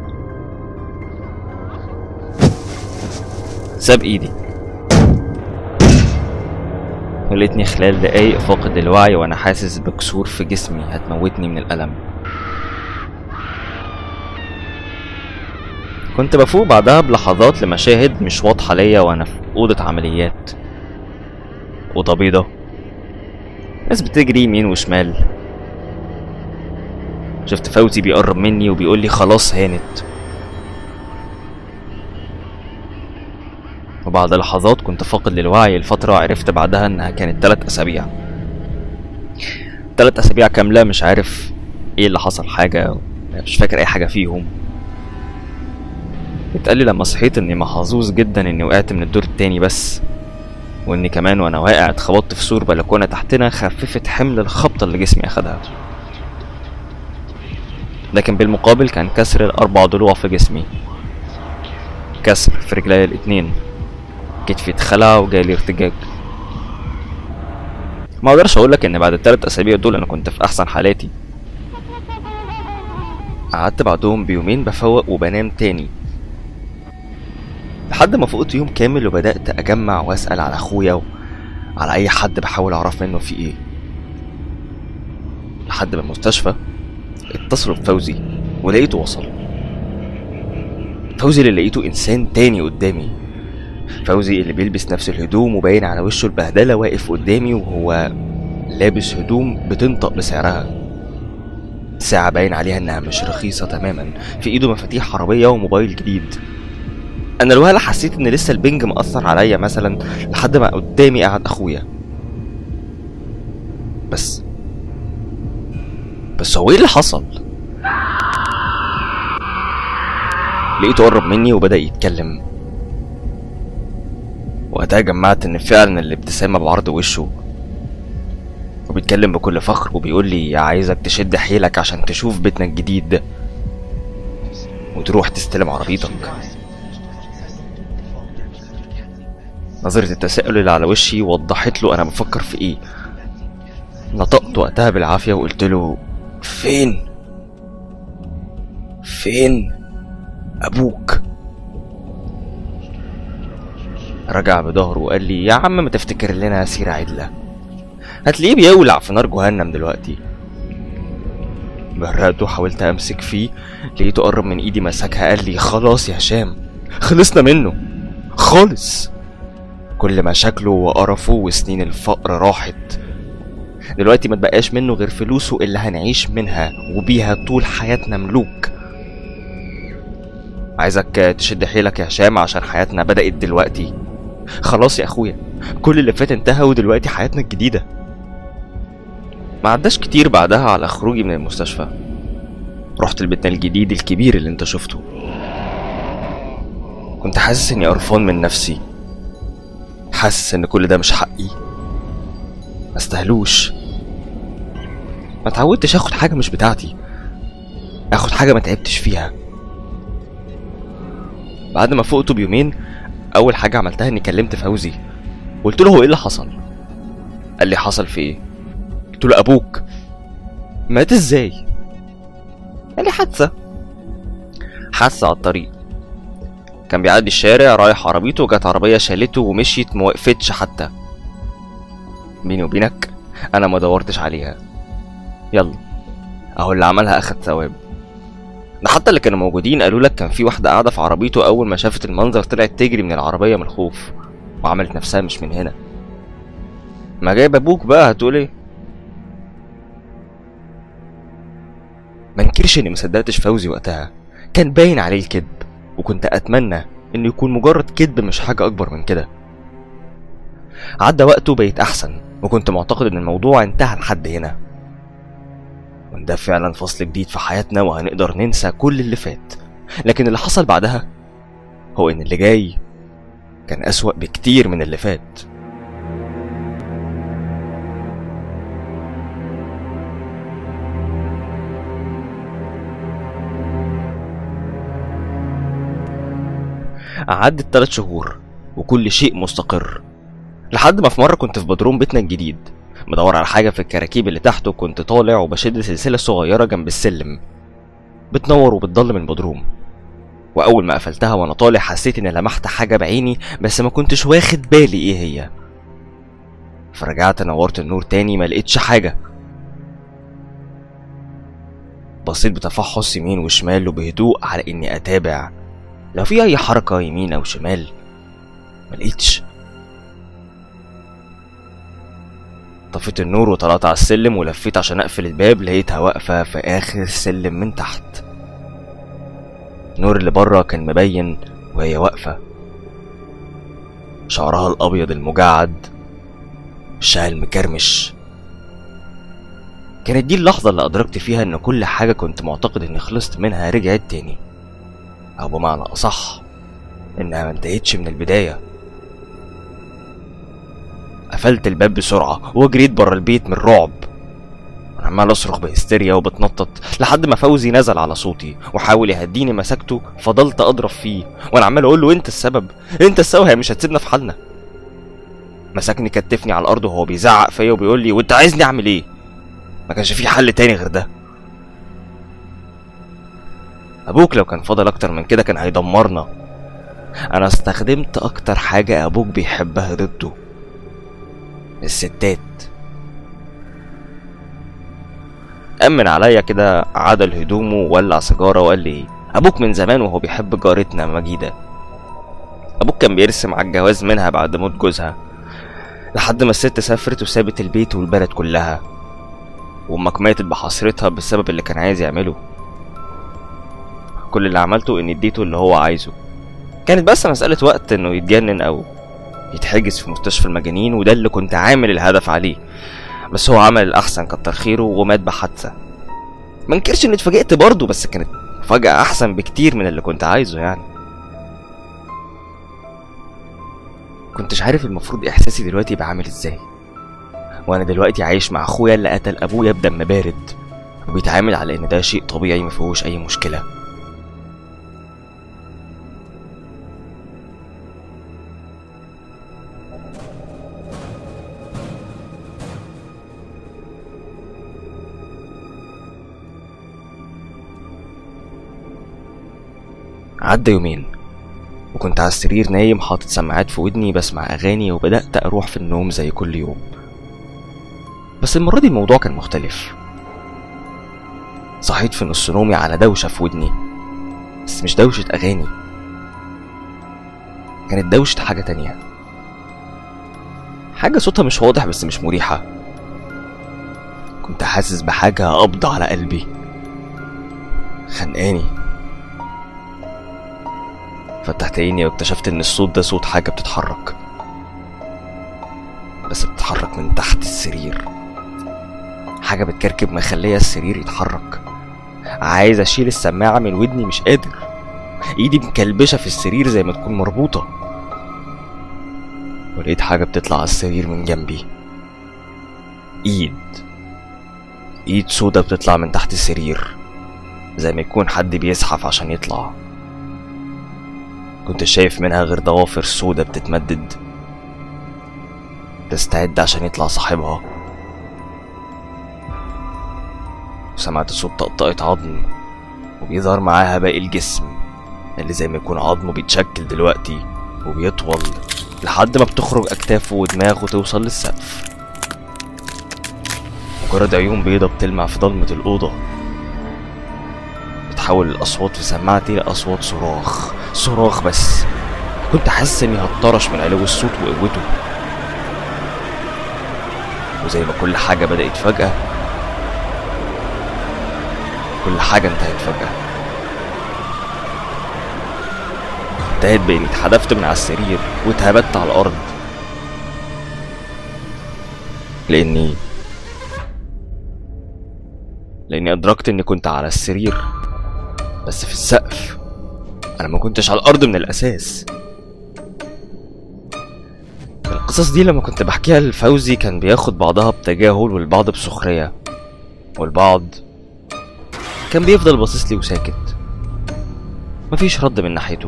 ساب ايدي ولقيتني خلال دقايق فاقد الوعي وانا حاسس بكسور في جسمي هتموتني من الالم كنت بفوق بعدها بلحظات لمشاهد مش واضحة ليا وانا في أوضة عمليات أوضة بيضة ناس بتجري يمين وشمال شفت فوزي بيقرب مني وبيقول لي خلاص هانت وبعد لحظات كنت فاقد للوعي الفترة عرفت بعدها انها كانت تلات اسابيع تلات اسابيع كاملة مش عارف ايه اللي حصل حاجة مش فاكر اي حاجة فيهم اتقال لي لما صحيت اني محظوظ جدا اني وقعت من الدور التاني بس واني كمان وانا واقع اتخبطت في سور بلكونة تحتنا خففت حمل الخبطة اللي جسمي اخدها لكن بالمقابل كان كسر الاربع ضلوع في جسمي كسر في رجلي الاتنين كتفي اتخلع وجالي ارتجاج ما اقدرش اقولك ان بعد الثلاث اسابيع دول انا كنت في احسن حالاتي قعدت بعدهم بيومين بفوق وبنام تاني لحد ما فقت يوم كامل وبدأت أجمع وأسأل على أخويا وعلى أي حد بحاول أعرف منه في إيه لحد ما المستشفى اتصلوا بفوزي ولقيته وصل فوزي اللي لقيته إنسان تاني قدامي فوزي اللي بيلبس نفس الهدوم وباين على وشه البهدلة واقف قدامي وهو لابس هدوم بتنطق بسعرها ساعة باين عليها إنها مش رخيصة تماما في إيده مفاتيح عربية وموبايل جديد أنا الوهلة حسيت إن لسه البنج مأثر عليا مثلا لحد ما قدامي قعد أخويا بس بس هو إيه اللي حصل؟ لقيته قرب مني وبدأ يتكلم وقتها جمعت إن فعلا الابتسامة بعرض وشه وبيتكلم بكل فخر وبيقول لي عايزك تشد حيلك عشان تشوف بيتنا الجديد ده وتروح تستلم عربيتك نظرة التساؤل اللي على وشي وضحت له أنا بفكر في إيه نطقت وقتها بالعافية وقلت له فين فين أبوك رجع بظهره وقال لي يا عم ما تفتكر لنا سيرة عدلة هتلاقيه بيولع في نار جهنم دلوقتي برقت وحاولت امسك فيه لقيته قرب من ايدي مسكها قال لي خلاص يا هشام خلصنا منه خالص كل مشاكله وقرفه وسنين الفقر راحت دلوقتي ما تبقاش منه غير فلوسه اللي هنعيش منها وبيها طول حياتنا ملوك عايزك تشد حيلك يا هشام عشان حياتنا بدأت دلوقتي خلاص يا اخويا كل اللي فات انتهى ودلوقتي حياتنا الجديدة ما عداش كتير بعدها على خروجي من المستشفى رحت لبيتنا الجديد الكبير اللي انت شفته كنت حاسس اني قرفان من نفسي حاسس ان كل ده مش حقي ما استاهلوش ما اتعودتش اخد حاجه مش بتاعتي اخد حاجه ما تعبتش فيها بعد ما فقت بيومين اول حاجه عملتها اني كلمت فوزي قلت له هو ايه اللي حصل قال لي حصل في ايه قلت له ابوك مات ازاي قال لي حادثه حادثه على الطريق كان بيعدي الشارع رايح عربيته وجت عربيه شالته ومشيت موقفتش حتى بيني وبينك انا ما دورتش عليها يلا اهو اللي عملها اخد ثواب ده حتى اللي كانوا موجودين قالوا لك كان في واحده قاعده في عربيته اول ما شافت المنظر طلعت تجري من العربيه من الخوف وعملت نفسها مش من هنا ما جايب ابوك بقى هتقول ايه ما انكرش اني مصدقتش فوزي وقتها كان باين عليه الكذب وكنت اتمنى انه يكون مجرد كذب مش حاجه اكبر من كده عدى وقت وبقيت احسن وكنت معتقد ان الموضوع انتهى لحد هنا وان ده فعلا فصل جديد في حياتنا وهنقدر ننسى كل اللي فات لكن اللي حصل بعدها هو ان اللي جاي كان اسوأ بكتير من اللي فات عدت تلات شهور وكل شيء مستقر لحد ما في مرة كنت في بدروم بيتنا الجديد بدور على حاجة في الكراكيب اللي تحته كنت طالع وبشد سلسلة صغيرة جنب السلم بتنور وبتضلم البدروم وأول ما قفلتها وأنا طالع حسيت إني لمحت حاجة بعيني بس ما كنتش واخد بالي إيه هي فرجعت نورت النور تاني ما لقيتش حاجة بصيت بتفحص يمين وشمال وبهدوء على إني أتابع لو في أي حركة يمين أو شمال ملقيتش طفيت النور وطلعت على السلم ولفيت عشان اقفل الباب لقيتها واقفة في اخر السلم من تحت النور اللي بره كان مبين وهي واقفة شعرها الابيض المجعد وشها المكرمش كانت دي اللحظة اللي أدركت فيها إن كل حاجة كنت معتقد إني خلصت منها رجعت تاني أو بمعنى أصح إنها ما انتهتش من البداية قفلت الباب بسرعة وجريت بره البيت من الرعب أنا عمال أصرخ بهستيريا وبتنطط لحد ما فوزي نزل على صوتي وحاول يهديني مسكته فضلت أضرب فيه وأنا عمال أقول له أنت السبب أنت السبب هي مش هتسيبنا في حالنا مسكني كتفني على الأرض وهو بيزعق فيا وبيقول لي وأنت عايزني أعمل إيه؟ ما كانش في حل تاني غير ده ابوك لو كان فضل اكتر من كده كان هيدمرنا انا استخدمت اكتر حاجة ابوك بيحبها ضده الستات أمن عليا كده عدل هدومه وولع سيجارة وقال لي أبوك من زمان وهو بيحب جارتنا مجيدة أبوك كان بيرسم على الجواز منها بعد موت جوزها لحد ما الست سافرت وسابت البيت والبلد كلها وأمك ماتت بحسرتها بسبب اللي كان عايز يعمله كل اللي عملته إني اديته اللي هو عايزه كانت بس مسألة وقت إنه يتجنن أو يتحجز في مستشفى المجانين وده اللي كنت عامل الهدف عليه بس هو عمل الأحسن كتر خيره ومات بحادثة منكرش إني اتفاجئت برضه بس كانت مفاجأة أحسن بكتير من اللي كنت عايزه يعني كنتش عارف المفروض إحساسي دلوقتي يبقى عامل إزاي وأنا دلوقتي عايش مع أخويا اللي قتل أبويا بدم بارد وبيتعامل على إن ده شيء طبيعي مفيهوش أي مشكلة عدى يومين وكنت على السرير نايم حاطط سماعات في ودني بسمع أغاني وبدأت أروح في النوم زي كل يوم بس المرة دي الموضوع كان مختلف صحيت في نص نومي على دوشة في ودني بس مش دوشة أغاني كانت دوشة حاجة تانية حاجة صوتها مش واضح بس مش مريحة كنت حاسس بحاجة قبض على قلبي خنقاني فتحت عيني واكتشفت ان الصوت ده صوت حاجة بتتحرك بس بتتحرك من تحت السرير حاجة بتكركب مخلية السرير يتحرك عايز اشيل السماعة من ودني مش قادر ايدي مكلبشة في السرير زي ما تكون مربوطة ولقيت حاجة بتطلع على السرير من جنبي ايد ايد سودا بتطلع من تحت السرير زي ما يكون حد بيزحف عشان يطلع كنت شايف منها غير ضوافر سودا بتتمدد تستعد عشان يطلع صاحبها وسمعت صوت طقطقة عظم وبيظهر معاها باقي الجسم اللي زي ما يكون عظمه بيتشكل دلوقتي وبيطول لحد ما بتخرج أكتافه ودماغه توصل للسقف مجرد عيون بيضة بتلمع في ضلمة الأوضة بتحول الأصوات في سماعتي لأصوات صراخ صراخ بس كنت حاسس إني هتطرش من علو الصوت وقوته وزي ما كل حاجة بدأت فجأة كل حاجة انتهت فجأة انتهت بإني اتحدفت من على السرير واتهبت على الأرض لأني لأني أدركت إني كنت على السرير بس في السقف أنا ما كنتش على الأرض من الأساس القصص دي لما كنت بحكيها لفوزي كان بياخد بعضها بتجاهل والبعض بسخرية والبعض كان بيفضل باصص لي وساكت مفيش رد من ناحيته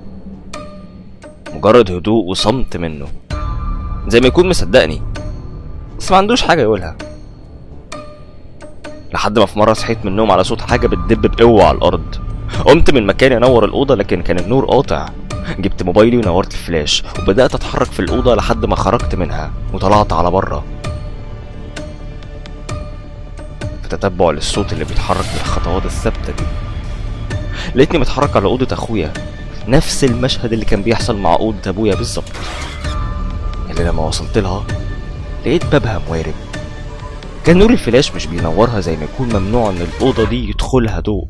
مجرد هدوء وصمت منه زي ما يكون مصدقني بس ما عندوش حاجة يقولها لحد ما في مرة صحيت من النوم على صوت حاجة بتدب بقوة على الأرض قمت من مكاني انور الأوضة لكن كان النور قاطع جبت موبايلي ونورت الفلاش وبدأت أتحرك في الأوضة لحد ما خرجت منها وطلعت على بره في تتبع للصوت اللي بيتحرك بالخطوات الثابتة دي لقيتني متحرك على أوضة أخويا نفس المشهد اللي كان بيحصل مع أوضة أبويا بالظبط اللي لما وصلت لها لقيت بابها موارب كان نور الفلاش مش بينورها زي ما يكون ممنوع ان الأوضة دي يدخلها ضوء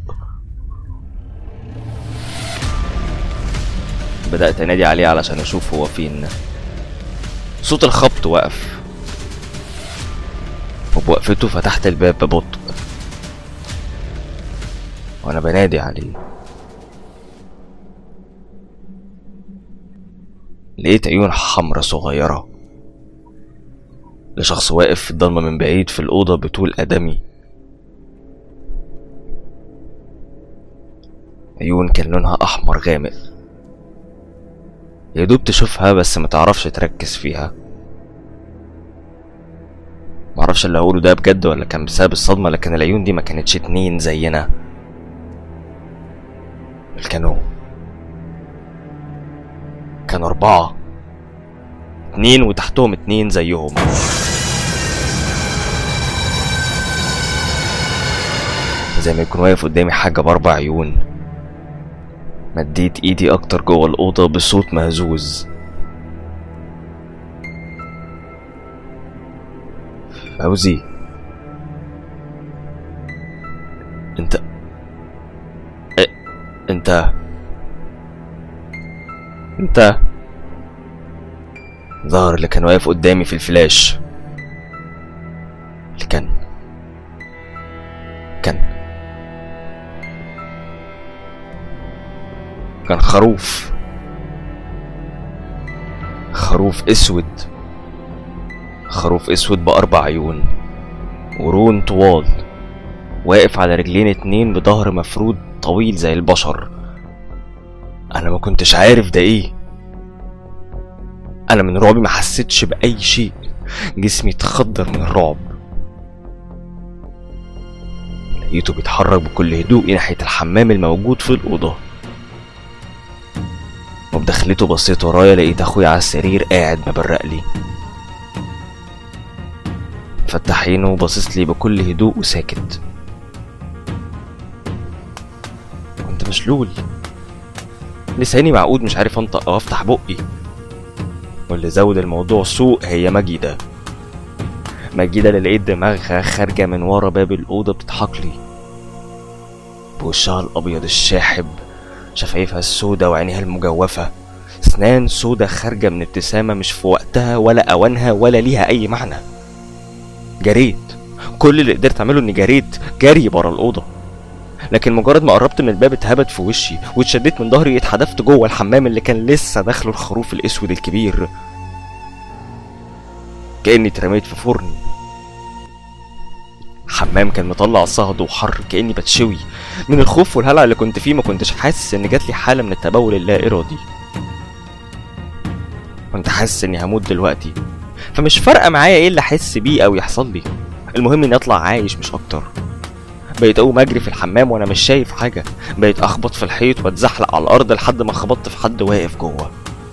بدأت أنادي عليه علشان أشوف هو فين صوت الخبط وقف وبوقفته فتحت الباب ببطء وأنا بنادي عليه لقيت عيون حمرا صغيرة لشخص واقف في الضلمة من بعيد في الأوضة بطول قدمي عيون كان لونها أحمر غامق يا دوب تشوفها بس متعرفش تركز فيها معرفش اللي هقوله ده بجد ولا كان بسبب الصدمة لكن العيون دي ما كانتش اتنين زينا الكانو كانوا أربعة اتنين وتحتهم اتنين زيهم زي ما يكون واقف قدامي حاجة بأربع عيون مديت ايدي اكتر جوه الأوضة بصوت مهزوز فوزي انت اه، انت انت ظهر اللي كان واقف قدامي في الفلاش اللي كان كان كان خروف خروف اسود خروف اسود باربع عيون ورون طوال واقف على رجلين اتنين بظهر مفرود طويل زي البشر انا ما كنتش عارف ده ايه انا من رعبي ما حسيتش باي شيء جسمي اتخدر من الرعب لقيته بيتحرك بكل هدوء ناحية الحمام الموجود في الأوضة وبدخلته بصيت ورايا لقيت أخويا على السرير قاعد مبرق لي فتح عينه وباصص لي بكل هدوء وساكت كنت مشلول لساني معقود مش عارف انطق او افتح بقي واللي زود الموضوع سوء هي مجيدة مجيدة اللي لقيت دماغها خارجة من ورا باب الأوضة بتضحك لي بوشها الأبيض الشاحب شفايفها السودة وعينيها المجوفة اسنان سودة خارجة من ابتسامة مش في وقتها ولا أوانها ولا ليها أي معنى جريت كل اللي قدرت أعمله إني جريت جري برا الأوضة لكن مجرد ما قربت من الباب اتهبت في وشي واتشديت من ظهري اتحدفت جوه الحمام اللي كان لسه داخله الخروف الاسود الكبير كاني اترميت في فرن حمام كان مطلع صهد وحر كاني بتشوي من الخوف والهلع اللي كنت فيه ما كنتش حاسس ان جات لي حاله من التبول اللا ارادي كنت حاسس اني هموت دلوقتي فمش فارقه معايا ايه اللي احس بيه او يحصل لي المهم اني اطلع عايش مش اكتر بقيت اقوم اجري في الحمام وانا مش شايف حاجه بقيت اخبط في الحيط واتزحلق على الارض لحد ما خبطت في حد واقف جوه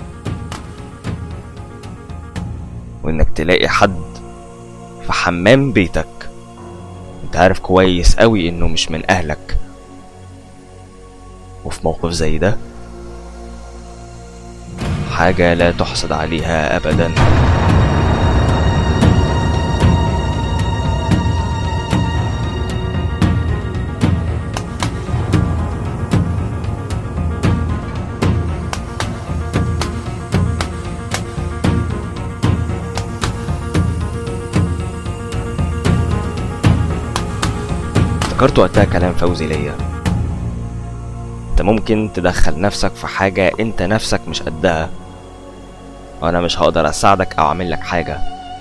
وانك تلاقي حد في حمام بيتك انت عارف كويس قوي انه مش من اهلك وفي موقف زي ده حاجة لا تحسد عليها أبدا افتكرت وقتها كلام فوزي ليا انت ممكن تدخل نفسك في حاجة انت نفسك مش قدها وانا مش هقدر اساعدك او اعمل لك حاجة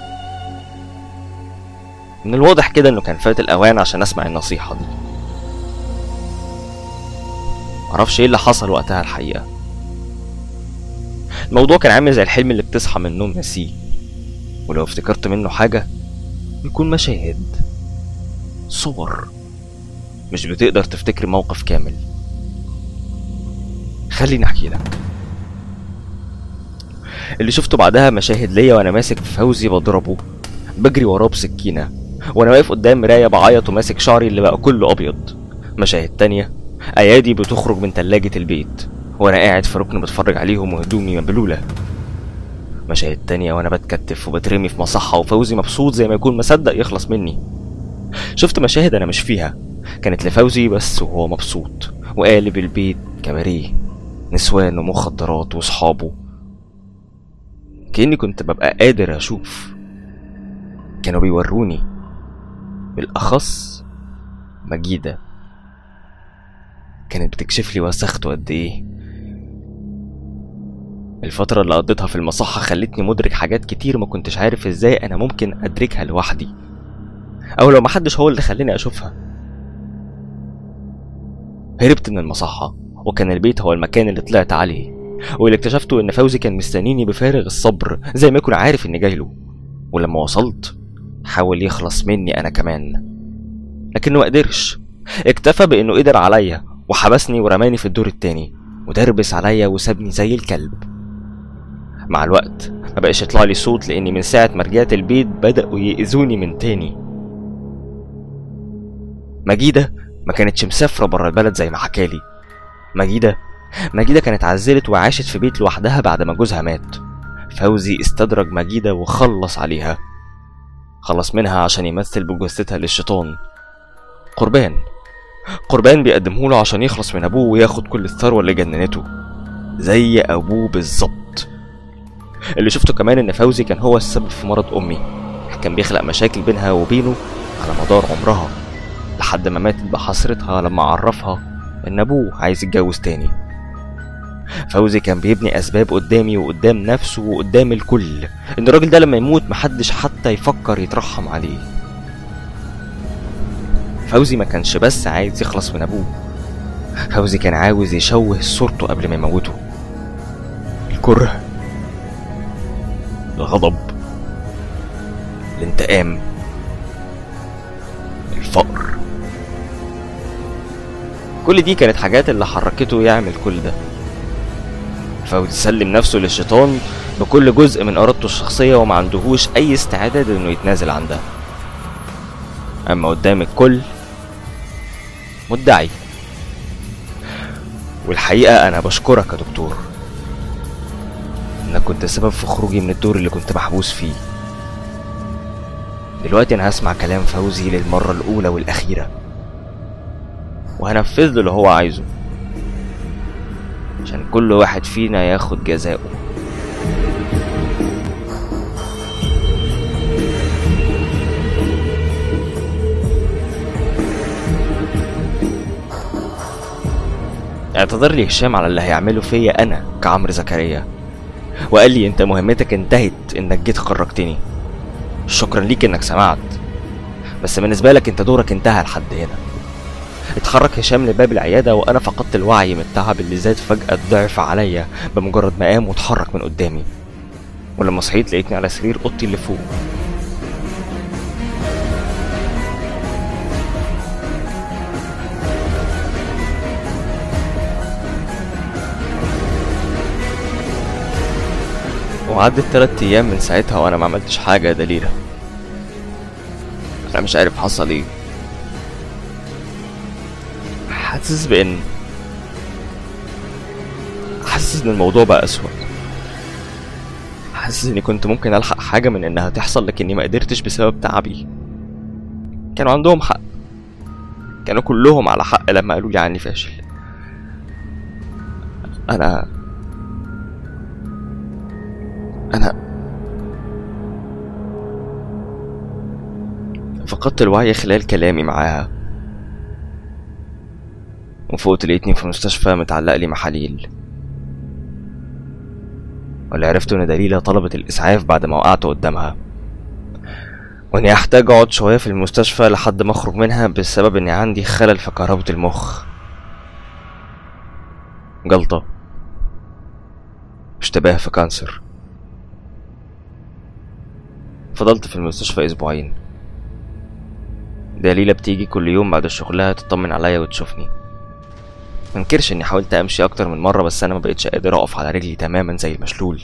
من الواضح كده انه كان فات الاوان عشان اسمع النصيحة دي معرفش ايه اللي حصل وقتها الحقيقة الموضوع كان عامل زي الحلم اللي بتصحى من النوم ناسيه ولو افتكرت منه حاجة بيكون مشاهد صور مش بتقدر تفتكر موقف كامل خليني احكي لك اللي شفته بعدها مشاهد ليا وانا ماسك في فوزي بضربه بجري وراه بسكينة وانا واقف قدام مراية بعيط وماسك شعري اللي بقى كله ابيض مشاهد تانية ايادي بتخرج من تلاجة البيت وانا قاعد في ركن بتفرج عليهم وهدومي مبلولة مشاهد تانية وانا بتكتف وبترمي في مصحة وفوزي مبسوط زي ما يكون مصدق يخلص مني شفت مشاهد انا مش فيها كانت لفوزي بس وهو مبسوط وقالب البيت كباريه نسوان ومخدرات وصحابه كأني كنت ببقى قادر أشوف كانوا بيوروني بالأخص مجيدة كانت بتكشف لي وسخته قد إيه الفترة اللي قضيتها في المصحة خلتني مدرك حاجات كتير ما كنتش عارف ازاي أنا ممكن أدركها لوحدي أو لو محدش هو اللي خلاني أشوفها هربت من المصحة وكان البيت هو المكان اللي طلعت عليه واللي اكتشفته ان فوزي كان مستنيني بفارغ الصبر زي ما يكون عارف اني جاي له ولما وصلت حاول يخلص مني انا كمان لكنه ما قدرش اكتفى بانه قدر عليا وحبسني ورماني في الدور التاني ودربس عليا وسابني زي الكلب مع الوقت ما بقاش يطلع لي صوت لاني من ساعة ما رجعت البيت بدأوا يأذوني من تاني مجيدة ما كانتش مسافرة برا البلد زي ما حكالي مجيدة مجيدة كانت عزلت وعاشت في بيت لوحدها بعد ما جوزها مات فوزي استدرج مجيدة وخلص عليها خلص منها عشان يمثل بجثتها للشيطان قربان قربان بيقدمه له عشان يخلص من ابوه وياخد كل الثروة اللي جننته زي ابوه بالظبط اللي شفته كمان ان فوزي كان هو السبب في مرض امي كان بيخلق مشاكل بينها وبينه على مدار عمرها لحد ما ماتت بحسرتها لما عرفها ان ابوه عايز يتجوز تاني فوزي كان بيبني اسباب قدامي وقدام نفسه وقدام الكل ان الراجل ده لما يموت محدش حتى يفكر يترحم عليه فوزي ما كانش بس عايز يخلص من ابوه فوزي كان عاوز يشوه صورته قبل ما يموته الكره الغضب الانتقام الفقر كل دي كانت حاجات اللي حركته يعمل كل ده فوزي سلم نفسه للشيطان بكل جزء من ارادته الشخصيه وما عندهوش اي استعداد انه يتنازل عن ده اما قدام الكل مدعي والحقيقه انا بشكرك يا دكتور انك كنت سبب في خروجي من الدور اللي كنت محبوس فيه دلوقتي انا هسمع كلام فوزي للمره الاولى والاخيره وهنفذ له اللي هو عايزه عشان كل واحد فينا ياخد جزاؤه اعتذر لي هشام على اللي هيعمله فيا انا كعمرو زكريا وقال لي انت مهمتك انتهت انك جيت خرجتني شكرا ليك انك سمعت بس بالنسبة لك انت دورك انتهى لحد هنا اتحرك هشام لباب العيادة وأنا فقدت الوعي من التعب اللي زاد فجأة ضعف عليا بمجرد ما قام واتحرك من قدامي ولما صحيت لقيتني على سرير أوضتي اللي فوق وعدت تلات أيام من ساعتها وأنا ما عملتش حاجة يا دليلة أنا مش عارف حصل إيه حاسس بان حاسس ان الموضوع بقى اسود حاسس اني كنت ممكن الحق حاجة من انها تحصل لكني ما قدرتش بسبب تعبي كانوا عندهم حق كانوا كلهم على حق لما قالوا لي عني فاشل انا انا فقدت الوعي خلال كلامي معاها وفوقت لقيتني في المستشفى متعلق لي محاليل واللي عرفته ان دليلة طلبت الاسعاف بعد ما وقعت قدامها واني احتاج اقعد شوية في المستشفى لحد ما اخرج منها بسبب اني عندي خلل في كهربة المخ جلطة اشتباه في كانسر فضلت في المستشفى اسبوعين دليلة بتيجي كل يوم بعد شغلها تطمن عليا وتشوفني منكرش اني حاولت امشي اكتر من مره بس انا ما بقتش قادر اقف على رجلي تماما زي المشلول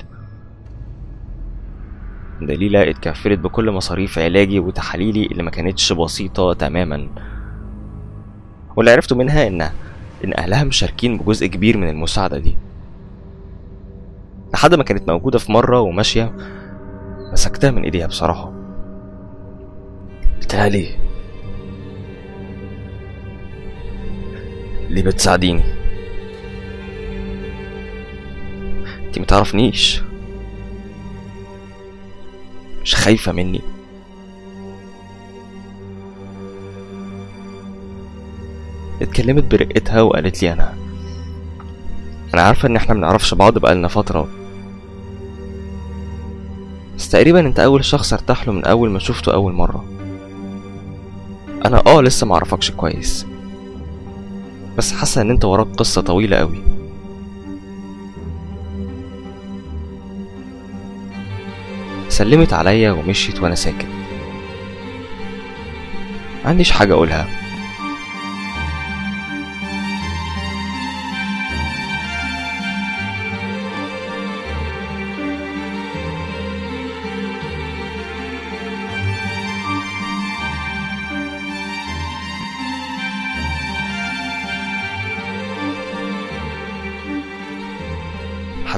دليلة اتكفلت بكل مصاريف علاجي وتحاليلي اللي ما كانتش بسيطة تماما واللي عرفته منها ان ان اهلها مشاركين بجزء كبير من المساعدة دي لحد ما كانت موجودة في مرة وماشية مسكتها من ايديها بصراحة قلت لها ليه ليه بتساعديني انتي متعرفنيش مش خايفة مني اتكلمت برقتها وقالت لي انا انا عارفة ان احنا منعرفش بعض بقالنا فترة بس تقريبا انت اول شخص ارتاح له من اول ما شفته اول مرة انا اه لسه معرفكش كويس بس حاسة ان انت وراك قصة طويلة قوي سلمت عليا ومشيت وانا ساكت عنديش حاجة اقولها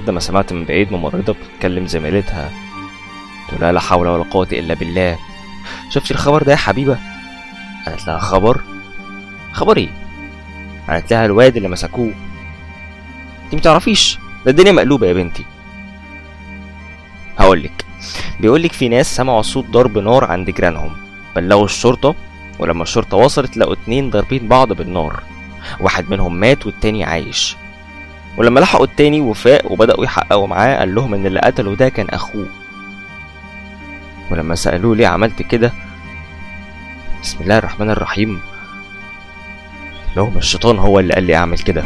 لحد ما سمعت من بعيد ممرضة بتتكلم زميلتها تقول لها لا حول ولا قوة إلا بالله شفتي الخبر ده يا حبيبة قالت لها خبر خبر ايه قالت لها الواد اللي مسكوه انت متعرفيش ده الدنيا مقلوبة يا بنتي هقولك بيقولك في ناس سمعوا صوت ضرب نار عند جيرانهم بلغوا الشرطة ولما الشرطة وصلت لقوا اتنين ضاربين بعض بالنار واحد منهم مات والتاني عايش ولما لحقوا التاني وفاق وبدأوا يحققوا معاه قال لهم إن اللي قتله ده كان أخوه ولما سألوه ليه عملت كده بسم الله الرحمن الرحيم لهم الشيطان هو اللي قال لي أعمل كده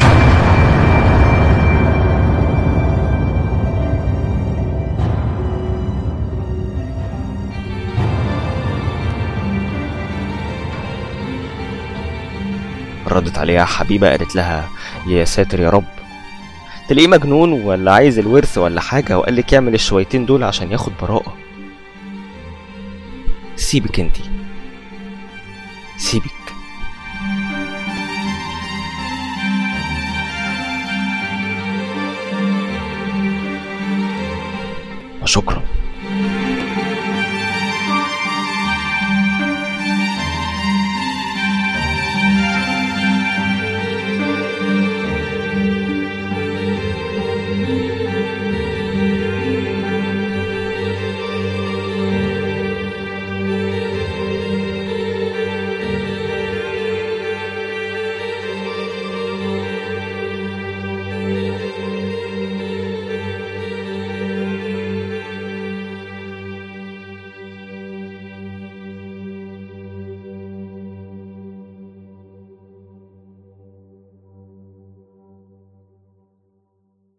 ردت عليها حبيبة قالت لها يا ساتر يا رب تلاقيه مجنون ولا عايز الورث ولا حاجة وقال لك يعمل الشويتين دول عشان ياخد براءة سيبك انتي سيبك وشكرا